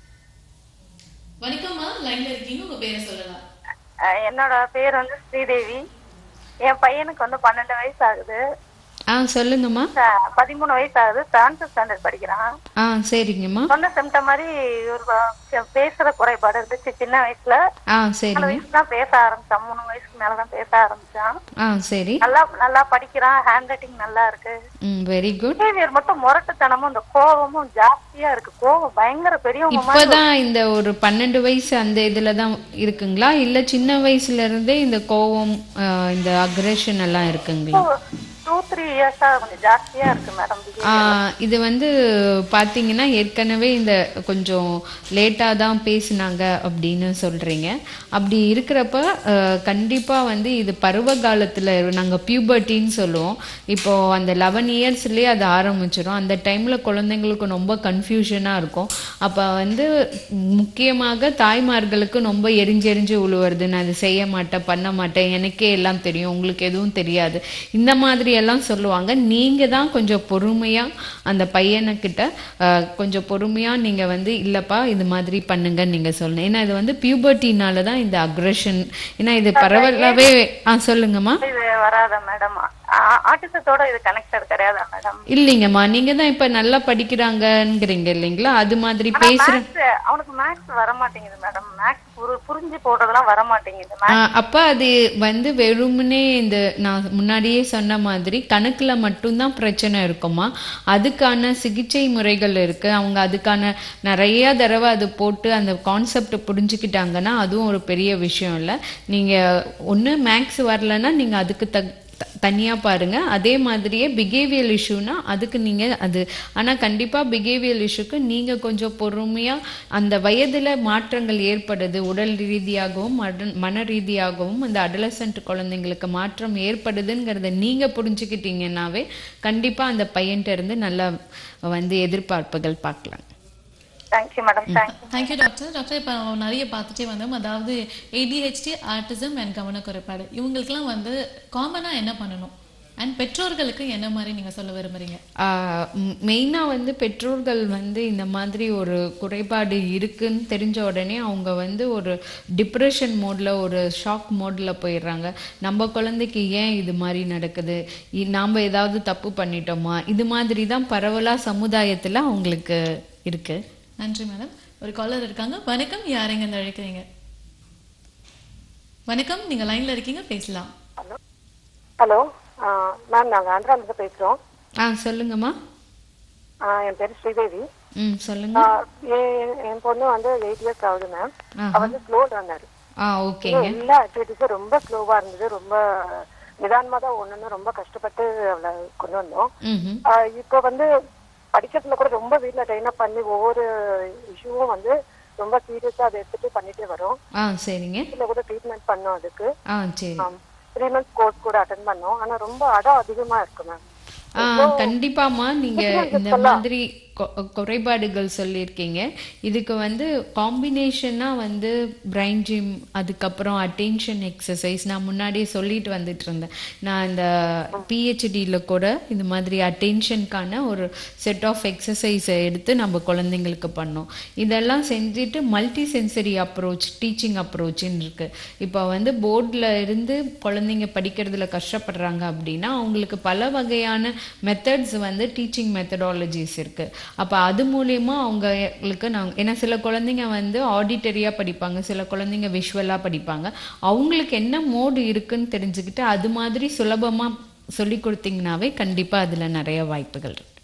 வணக்கம்மா லைன்ல இருக்கீங்க உங்க பேரை சொல்லலாம் அஹ் என்னோட பேர் வந்து ஸ்ரீதேவி என் பையனுக்கு வந்து பன்னெண்டு வயசு ஆகுது ஆ சொல்லுங்கம்மா அஹ் பதிமூணு வயசு ஆகுது செவன்த் ஸ்டாண்டர்ட் படிக்கிறான் ஆ சரிங்கம்மா சொன்ன சிம்டம் மாதிரி ஒரு ப- பேசுற குறைபாடு இருந்துச்சு சின்ன வயசுல ஆ நாலு சரிங்க வயசு தான் பேச ஆரம்பிச்சான் மூணு வயசுக்கு மேலதான் பேச ஆரம்பிச்சான் ஆ சரி நல்லா நல்லா படிக்கிறான் ஹேண்ட் ரைட்டிங் நல்லா இருக்கு ம் வெரி குட் பிஹேவியர் மட்டும் முரட்டுத்தனமும் இந்த கோபமும் ஜாஸ்தியா இருக்கு கோபம் பயங்கர பெரியவங்க மாதிரி இப்பதான் இந்த ஒரு பன்னெண்டு வயசு அந்த இதுல தான் இருக்குங்களா இல்ல சின்ன வயசுல இருந்தே இந்த கோவம் ஆ, இந்த அக்ரெஷன் எல்லாம் இருக்குங்களா டூ த்ரீ இயர்ஸா கொஞ்சம் ஜாஸ்தியா இருக்கு மேடம் ஆ, இது வந்து பாத்தீங்கன்னா ஏற்கனவே இந்த கொஞ்சம் லேட்டா தான் பேசினாங்க அப்படின்னு சொல்றீங்க அப்படி இருக்கிறப்ப அஹ், கண்டிப்பா வந்து இது பருவ காலத்துல நாங்க பியூபர்ட்டின்னு சொல்லுவோம் இப்போ அந்த லெவன் இயர்ஸ்லயே அது ஆரம்பிச்சிடும் அந்த டைம்ல குழந்தைங்களுக்கு ரொம்ப கன்ஃபியூஷனா இருக்கும் அப்ப வந்து முக்கியமாக தாய்மார்களுக்கு ரொம்ப எரிஞ்சு எரிஞ்சு உழுவுறது நான் அது செய்ய மாட்டேன் பண்ண மாட்டேன் எனக்கே எல்லாம் தெரியும் உங்களுக்கு எதுவும் தெரியாது இந்த மாதிரி எல்லாம் சொல்லுவாங்க நீங்க தான் கொஞ்சம் பொறுமையா அந்த பையனுக்கிட்ட அஹ், கொஞ்சம் பொறுமையா நீங்க வந்து இல்லப்பா இது மாதிரி பண்ணுங்கன்னு நீங்க சொல்லணும் ஏன்னா இது வந்து பியூபர்ட்டினால தான் இந்த அக்ரஷன் ஏன்னா இது பரவலாவே ஆ சொல்லுங்கம்மா இது வராதா மேடம் ஆட்டிசத்தோட இது கனெக்டட் கிடையாதா மேடம் இல்லைங்கம்மா நீங்க தான் இப்ப நல்லா படிக்கிறாங்கங்கிறீங்க இல்லைங்களா அது மாதிரி பேசுற மேக்ஸ் அவனுக்கு மேக்ஸ் வர மாட்டேங்குது மேடம் மேக்ஸ் புரிஞ்சு போடுறதெல்லாம் வர மாட்டேங்குது ஆ, அப்ப அது வந்து வெறுமனே இந்த நான் முன்னாடியே சொன்ன மாதிரி கணக்குல மட்டும்தான் பிரச்சனை இருக்குமா அதுக்கான சிகிச்சை முறைகள் இருக்கு அவங்க அதுக்கான நிறைய தடவை அது போட்டு அந்த கான்செப்ட் புரிஞ்சுக்கிட்டாங்கன்னா அதுவும் ஒரு பெரிய விஷயம் இல்லை நீங்க ஒண்ணு மேக்ஸ் வரலன்னா நீங்க அதுக்கு தக் த- தனியா பாருங்க அதே மாதிரியே பிஹேவியல் இஷ்யூனா அதுக்கு நீங்க அது ஆனா கண்டிப்பா பிஹேவியல் இஷ்யூக்கு நீங்க கொஞ்சம் பொறுமையா அந்த வயதுல மாற்றங்கள் ஏற்படுது உடல் ரீதியாகவும் மன மன ரீதியாகவும் அந்த அடலசன்ட் குழந்தைங்களுக்கு மாற்றம் ஏற்படுதுங்கிறத நீங்க புரிஞ்சுக்கிட்டீங்கன்னாவே கண்டிப்பா அந்த பையன்கிட்ட இருந்து நல்லா வந்து எதிர்பார்ப்புகள் பார்க்கலாம் thank you madam thank you thank you doctor doctor இப்போ நிறைய பார்த்துட்டே வந்தோம் அதாவது ஏடிஹெச்டி ஆர்டிசம் அண்ட் கவனக்குறைபாடு இவங்களுக்குலாம் வந்து காமனாக என்ன பண்ணணும் அண்ட் பெற்றோர்களுக்கு என்ன மாதிரி நீங்கள் சொல்ல விரும்புறீங்க மெயினாக வந்து பெற்றோர்கள் வந்து இந்த மாதிரி ஒரு குறைபாடு இருக்குன்னு தெரிஞ்ச உடனே அவங்க வந்து ஒரு டிப்ரெஷன் மோடில் ஒரு ஷாக் மோடில் போயிடுறாங்க நம்ம குழந்தைக்கு ஏன் இது மாதிரி நடக்குது இ- நாம ஏதாவது தப்பு பண்ணிட்டோமா இது மாதிரி தான் பரவலாக சமுதாயத்தில் அவங்களுக்கு இருக்கு நன்றி மேடம் ஒரு காலர் இருக்காங்க வணக்கம் யாரைங்க இருந்து அழைக்கிறீங்க வணக்கம் நீங்கள் லைனில் இருக்கீங்க பேசலாம் ஹலோ மேம் நாங்க ஆந்திரால இருந்து பேசுறோம் ஆ சொல்லுங்கம்மா ஆ, என் பேரு ஸ்ரீதேவி ம் சொல்லுங்க ஆ, என் என் பொண்ணு வந்து எயிட் இயர்ஸ் ஆகுது மேம் அவ ஆஹா. வந்து ஸ்லோ ரன்னர் ஆ ஓகேங்க எல்லா ஆக்டிவிட்டிஸும் ரொம்ப ஸ்லோவா இருந்தது ரொம்ப நிதானமா தான் ஒண்ணுன்னு ரொம்ப கஷ்டப்பட்டு அவளை கொண்டு வந்தோம் ம்ஹும். ஆஹ் இப்போ வந்து படிக்கிறதுல கூட ரொம்ப வீட்ல ட்ரெயின் அப் பண்ணி ஒவ்வொரு இஷ்யூவும் வந்து ரொம்ப சீரியஸா அதை எடுத்துட்டு பண்ணிட்டே வரோம் ஆ சரிங்க இதுல கூட ட்ரீட்மெண்ட் பண்ணோம் அதுக்கு ஆ சரி த்ரீ மந்த்ஸ் கோர்ஸ் கூட அட்டன் பண்ணோம் ஆனா ரொம்ப அடம் அதிகமா இருக்கு மேம் ஆ கண்டிப்பாமா நீங்க இந்த மாதிரி கொ- குறைபாடுகள் சொல்லியிருக்கீங்க இதுக்கு வந்து காம்பினேஷனா வந்து பிரைன் ஜிம் அதுக்கப்புறம் அட்டென்ஷன் எக்ஸசைஸ் நான் முன்னாடியே சொல்லிட்டு வந்துட்டு இருந்தேன் நான் இந்த பிஹெச்டியில் கூட இந்த மாதிரி அட்டென்ஷனுக்கான ஒரு செட் ஆஃப் எக்ஸசைஸை எடுத்து நம்ம குழந்தைங்களுக்கு பண்ணோம் இதெல்லாம் செஞ்சுட்டு மல்டி சென்சரி அப்ரோச் டீச்சிங் அப்ரோச்னு இருக்கு இப்போ வந்து போர்டில் இருந்து குழந்தைங்க படிக்கிறதுல கஷ்டப்படுறாங்க அப்படின்னா அவங்களுக்கு பல வகையான மெத்தட்ஸ் வந்து டீச்சிங் மெத்தடாலஜிஸ் இருக்கு அப்போ அது மூலயமா அவங்களுக்கு நாங்கள் ஏன்னா சில குழந்தைங்க வந்து ஆடிட்டரியாக படிப்பாங்க சில குழந்தைங்க விஷுவலாக படிப்பாங்க அவங்களுக்கு என்ன மோடு இருக்குன்னு தெரிஞ்சுக்கிட்டு அது மாதிரி சுலபமாக சொல்லி கொடுத்தீங்கன்னாவே கண்டிப்பாக அதில் நிறைய வாய்ப்புகள் இருக்கு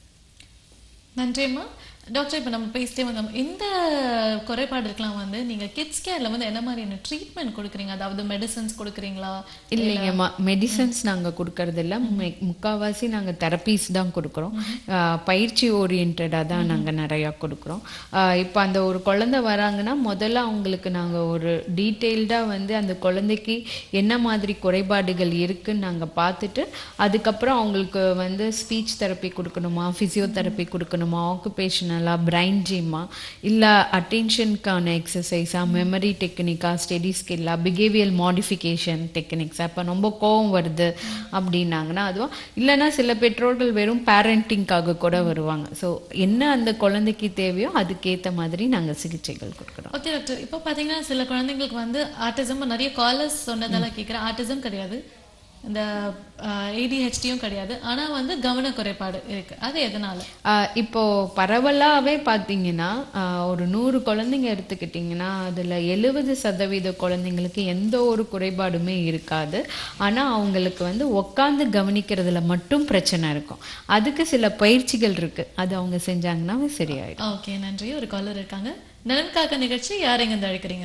நன்றிம்மா டாக்டர் இப்போ நம்ம பேசிட்டே வந்தோம் இந்த குறைபாடுக்கெல்லாம் வந்து நீங்க கிட்ஸ் கேர்ல வந்து என்ன மாதிரியான ட்ரீட்மெண்ட் கொடுக்குறீங்க அதாவது மெடிசன்ஸ் கொடுக்குறீங்களா இல்லைங்கம்மா மெடிசன்ஸ் நாங்கள் கொடுக்கறது இல்ல மு- முக்காவாசி நாங்கள் தெரப்பீஸ் தான் கொடுக்குறோம் ஆஹ் பயிற்சி ஓரியன்டாக தான் நாங்கள் நிறையா கொடுக்குறோம் இப்போ அந்த ஒரு குழந்தை வராங்கன்னா முதல்ல அவங்களுக்கு நாங்கள் ஒரு டீட்டெயில்டாக வந்து அந்த குழந்தைக்கு என்ன மாதிரி குறைபாடுகள் இருக்குன்னு நாங்கள் பார்த்துட்டு அதுக்கப்புறம் அவங்களுக்கு வந்து ஸ்பீச் தெரப்பி கொடுக்கணுமா ஃபிசியோதெரப்பி கொடுக்கணுமா ஆக்குபேஷனலாக பிரைன் ஜிம்மா இல்லை அட்டென்ஷனுக்கான எக்ஸசைஸாக மெமரி டெக்னிக்கா ஸ்டெடி ஸ்கில்லா பிஹேவியல் மாடிஃபிகேஷன் டெக்னிக்ஸா இப்போ ரொம்ப கோவம் வருது அப்படின்னாங்கன்னா அதுவும் இல்லைன்னா சில பெற்றோர்கள் வெறும் பேரண்டிங்காக கூட வருவாங்க ஸோ என்ன அந்த குழந்தைக்கு தேவையோ அதுக்கேற்ற மாதிரி நாங்கள் சிகிச்சைகள் கொடுக்குறோம் ஓகே டாக்டர் இப்போ பார்த்தீங்கன்னா சில குழந்தைங்களுக்கு வந்து ஆட்டிசம் நிறைய காலர்ஸ் சொன்னதெல்லாம் கேட்குறேன் ஆட்டிசம் கிடையாது இந்த ஏடிஹெச்டியும் கிடையாது ஆனா வந்து கவன குறைபாடு இருக்கு அது எதனால ஆஹ் இப்போ பரவலாவே பார்த்தீங்கன்னா ஆஹ் ஒரு நூறு குழந்தைங்க எடுத்துக்கிட்டிங்கன்னா அதுல எழுபது சதவீத குழந்தைங்களுக்கு எந்த ஒரு குறைபாடுமே இருக்காது ஆனா அவங்களுக்கு வந்து உட்காந்து கவனிக்கிறதுல மட்டும் பிரச்சனை இருக்கும் அதுக்கு சில பயிற்சிகள் இருக்கு அது அவங்க செஞ்சாங்கன்னா சரியாயிடும் ஓகே நன்றி ஒரு காலர் இருக்காங்க நலன் காக்க நிகழ்ச்சி யார் எங்க இருந்து அழைக்கிறீங்க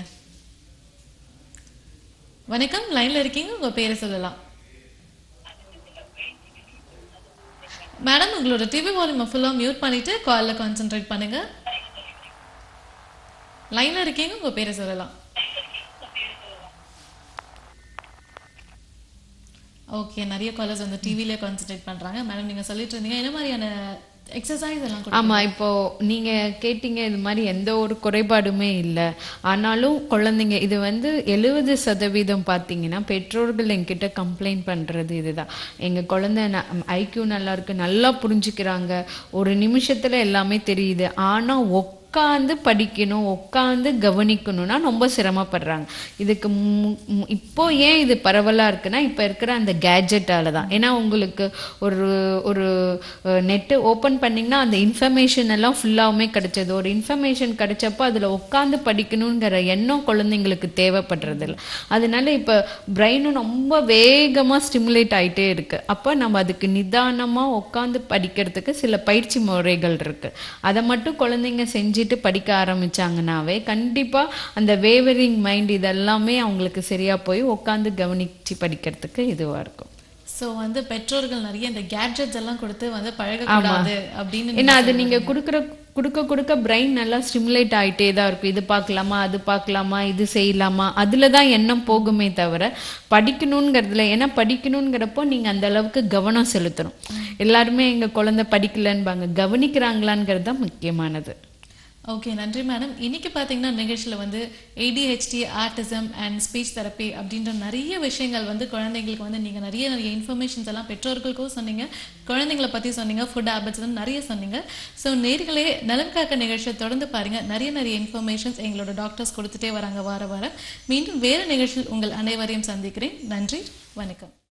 வணக்கம் லைன்ல இருக்கீங்க உங்க பேரை சொல்லலாம் மேடம் உங்களோட டிவி வால்யூம் ஃபுல்லாக மியூட் பண்ணிட்டு காலில் கான்சென்ட்ரேட் பண்ணுங்க லைன்ல இருக்கீங்க உங்க பேரை சொல்லலாம் ஓகே நிறைய காலர்ஸ் வந்து டிவிலே கான்சென்ட்ரேட் பண்றாங்க மேடம் நீங்க சொல்லிட்டு இருந்தீங்க என்ன மாதிரியான எக்ஸசைஸ் எல்லாம் கொடுப்பீங்க? ஆமா இப்போ நீங்க கேட்டீங்க இது மாதிரி எந்த ஒரு குறைபாடுமே இல்லை ஆனாலும் குழந்தைங்க இது வந்து எழுபது சதவீதம் பார்த்தீங்கன்னா பெற்றோர்கள் என்கிட்ட கம்ப்ளைண்ட் பண்றது இதுதான் எங்க குழந்தை ஐக்யூ நல்லா இருக்கு நல்லா புரிஞ்சுக்கிறாங்க ஒரு நிமிஷத்துல எல்லாமே தெரியுது ஆனா உட்காந்து படிக்கணும் உட்காந்து கவனிக்கணும்னா ரொம்ப சிரமப்படுறாங்க இதுக்கு மு- மு- இப்போ ஏன் இது பரவலா இருக்குன்னா இப்போ இருக்கிற அந்த கேஜெட்டால தான் ஏன்னா உங்களுக்கு ஒரு ஒரு நெட்டு ஓப்பன் பண்ணிங்கன்னா அந்த இன்ஃபர்மேஷன் எல்லாம் ஃபுல்லாவுமே கிடைச்சது ஒரு இன்ஃபர்மேஷன் கிடைச்சப்போ அதில் உட்காந்து படிக்கணுங்கிற எண்ணம் குழந்தைங்களுக்கு தேவைப்படுறது இல்லை அதனால இப்போ பிரெயினும் ரொம்ப வேகமாக ஸ்டிமுலேட் ஆயிட்டே இருக்கு அப்போ நம்ம அதுக்கு நிதானமாக உட்காந்து படிக்கிறதுக்கு சில பயிற்சி முறைகள் இருக்கு அதை மட்டும் குழந்தைங்க செஞ்சுட்டு படிக்க ஆரம்பிச்சாங்கன்னாவே கண்டிப்பா அந்த வேவரிங் மைண்ட் இதெல்லாமே அவங்களுக்கு சரியா போய் உட்காந்து கவனிச்சு படிக்கிறதுக்கு இதுவா இருக்கும் சோ வந்து பெற்றோர்கள் நிறைய இந்த கேட்ஜெட்ஸ் எல்லாம் கொடுத்து வந்து பழகக்கூடாது அப்படின்னு ஏன்னா அது நீங்க கொடுக்குற கொடுக்க கொடுக்க பிரெயின் நல்லா ஸ்டிமுலேட் ஆயிட்டே தான் இருக்கும் இது பார்க்கலாமா அது பார்க்கலாமா இது செய்யலாமா அதுல தான் எண்ணம் போகுமே தவிர படிக்கணுங்கிறதுல ஏன்னா படிக்கணுங்கிறப்போ நீங்க அந்த அளவுக்கு கவனம் செலுத்தணும் எல்லாருமே எங்க குழந்தை படிக்கலன்பாங்க கவனிக்கிறாங்களாங்கிறது தான் முக்கியமானது ஓகே நன்றி மேடம் இன்னைக்கு பார்த்தீங்கன்னா நிகழ்ச்சியில் வந்து ADHD autism and speech therapy அப்படின்ற நிறைய விஷயங்கள் வந்து குழந்தைங்களுக்கு வந்து நீங்கள் நிறைய நிறைய இன்ஃபர்மேஷன்ஸ் எல்லாம் பெற்றோர்களுக்கும் சொன்னீங்க குழந்தைங்களை பற்றி சொன்னீங்க ஃபுட் ஹேபிட்ஸ் வந்து நிறைய சொன்னீங்க ஸோ நேர்களே நலம் காக்க நிகழ்ச்சியை தொடர்ந்து பாருங்க நிறைய நிறைய இன்ஃபர்மேஷன்ஸ் எங்களோட டாக்டர்ஸ் கொடுத்துட்டே வராங்க வார வாரம் மீண்டும் வேறு நிகழ்ச்சியில் உங்கள் அனைவரையும் சந்திக்கிறேன் நன்றி வணக்கம்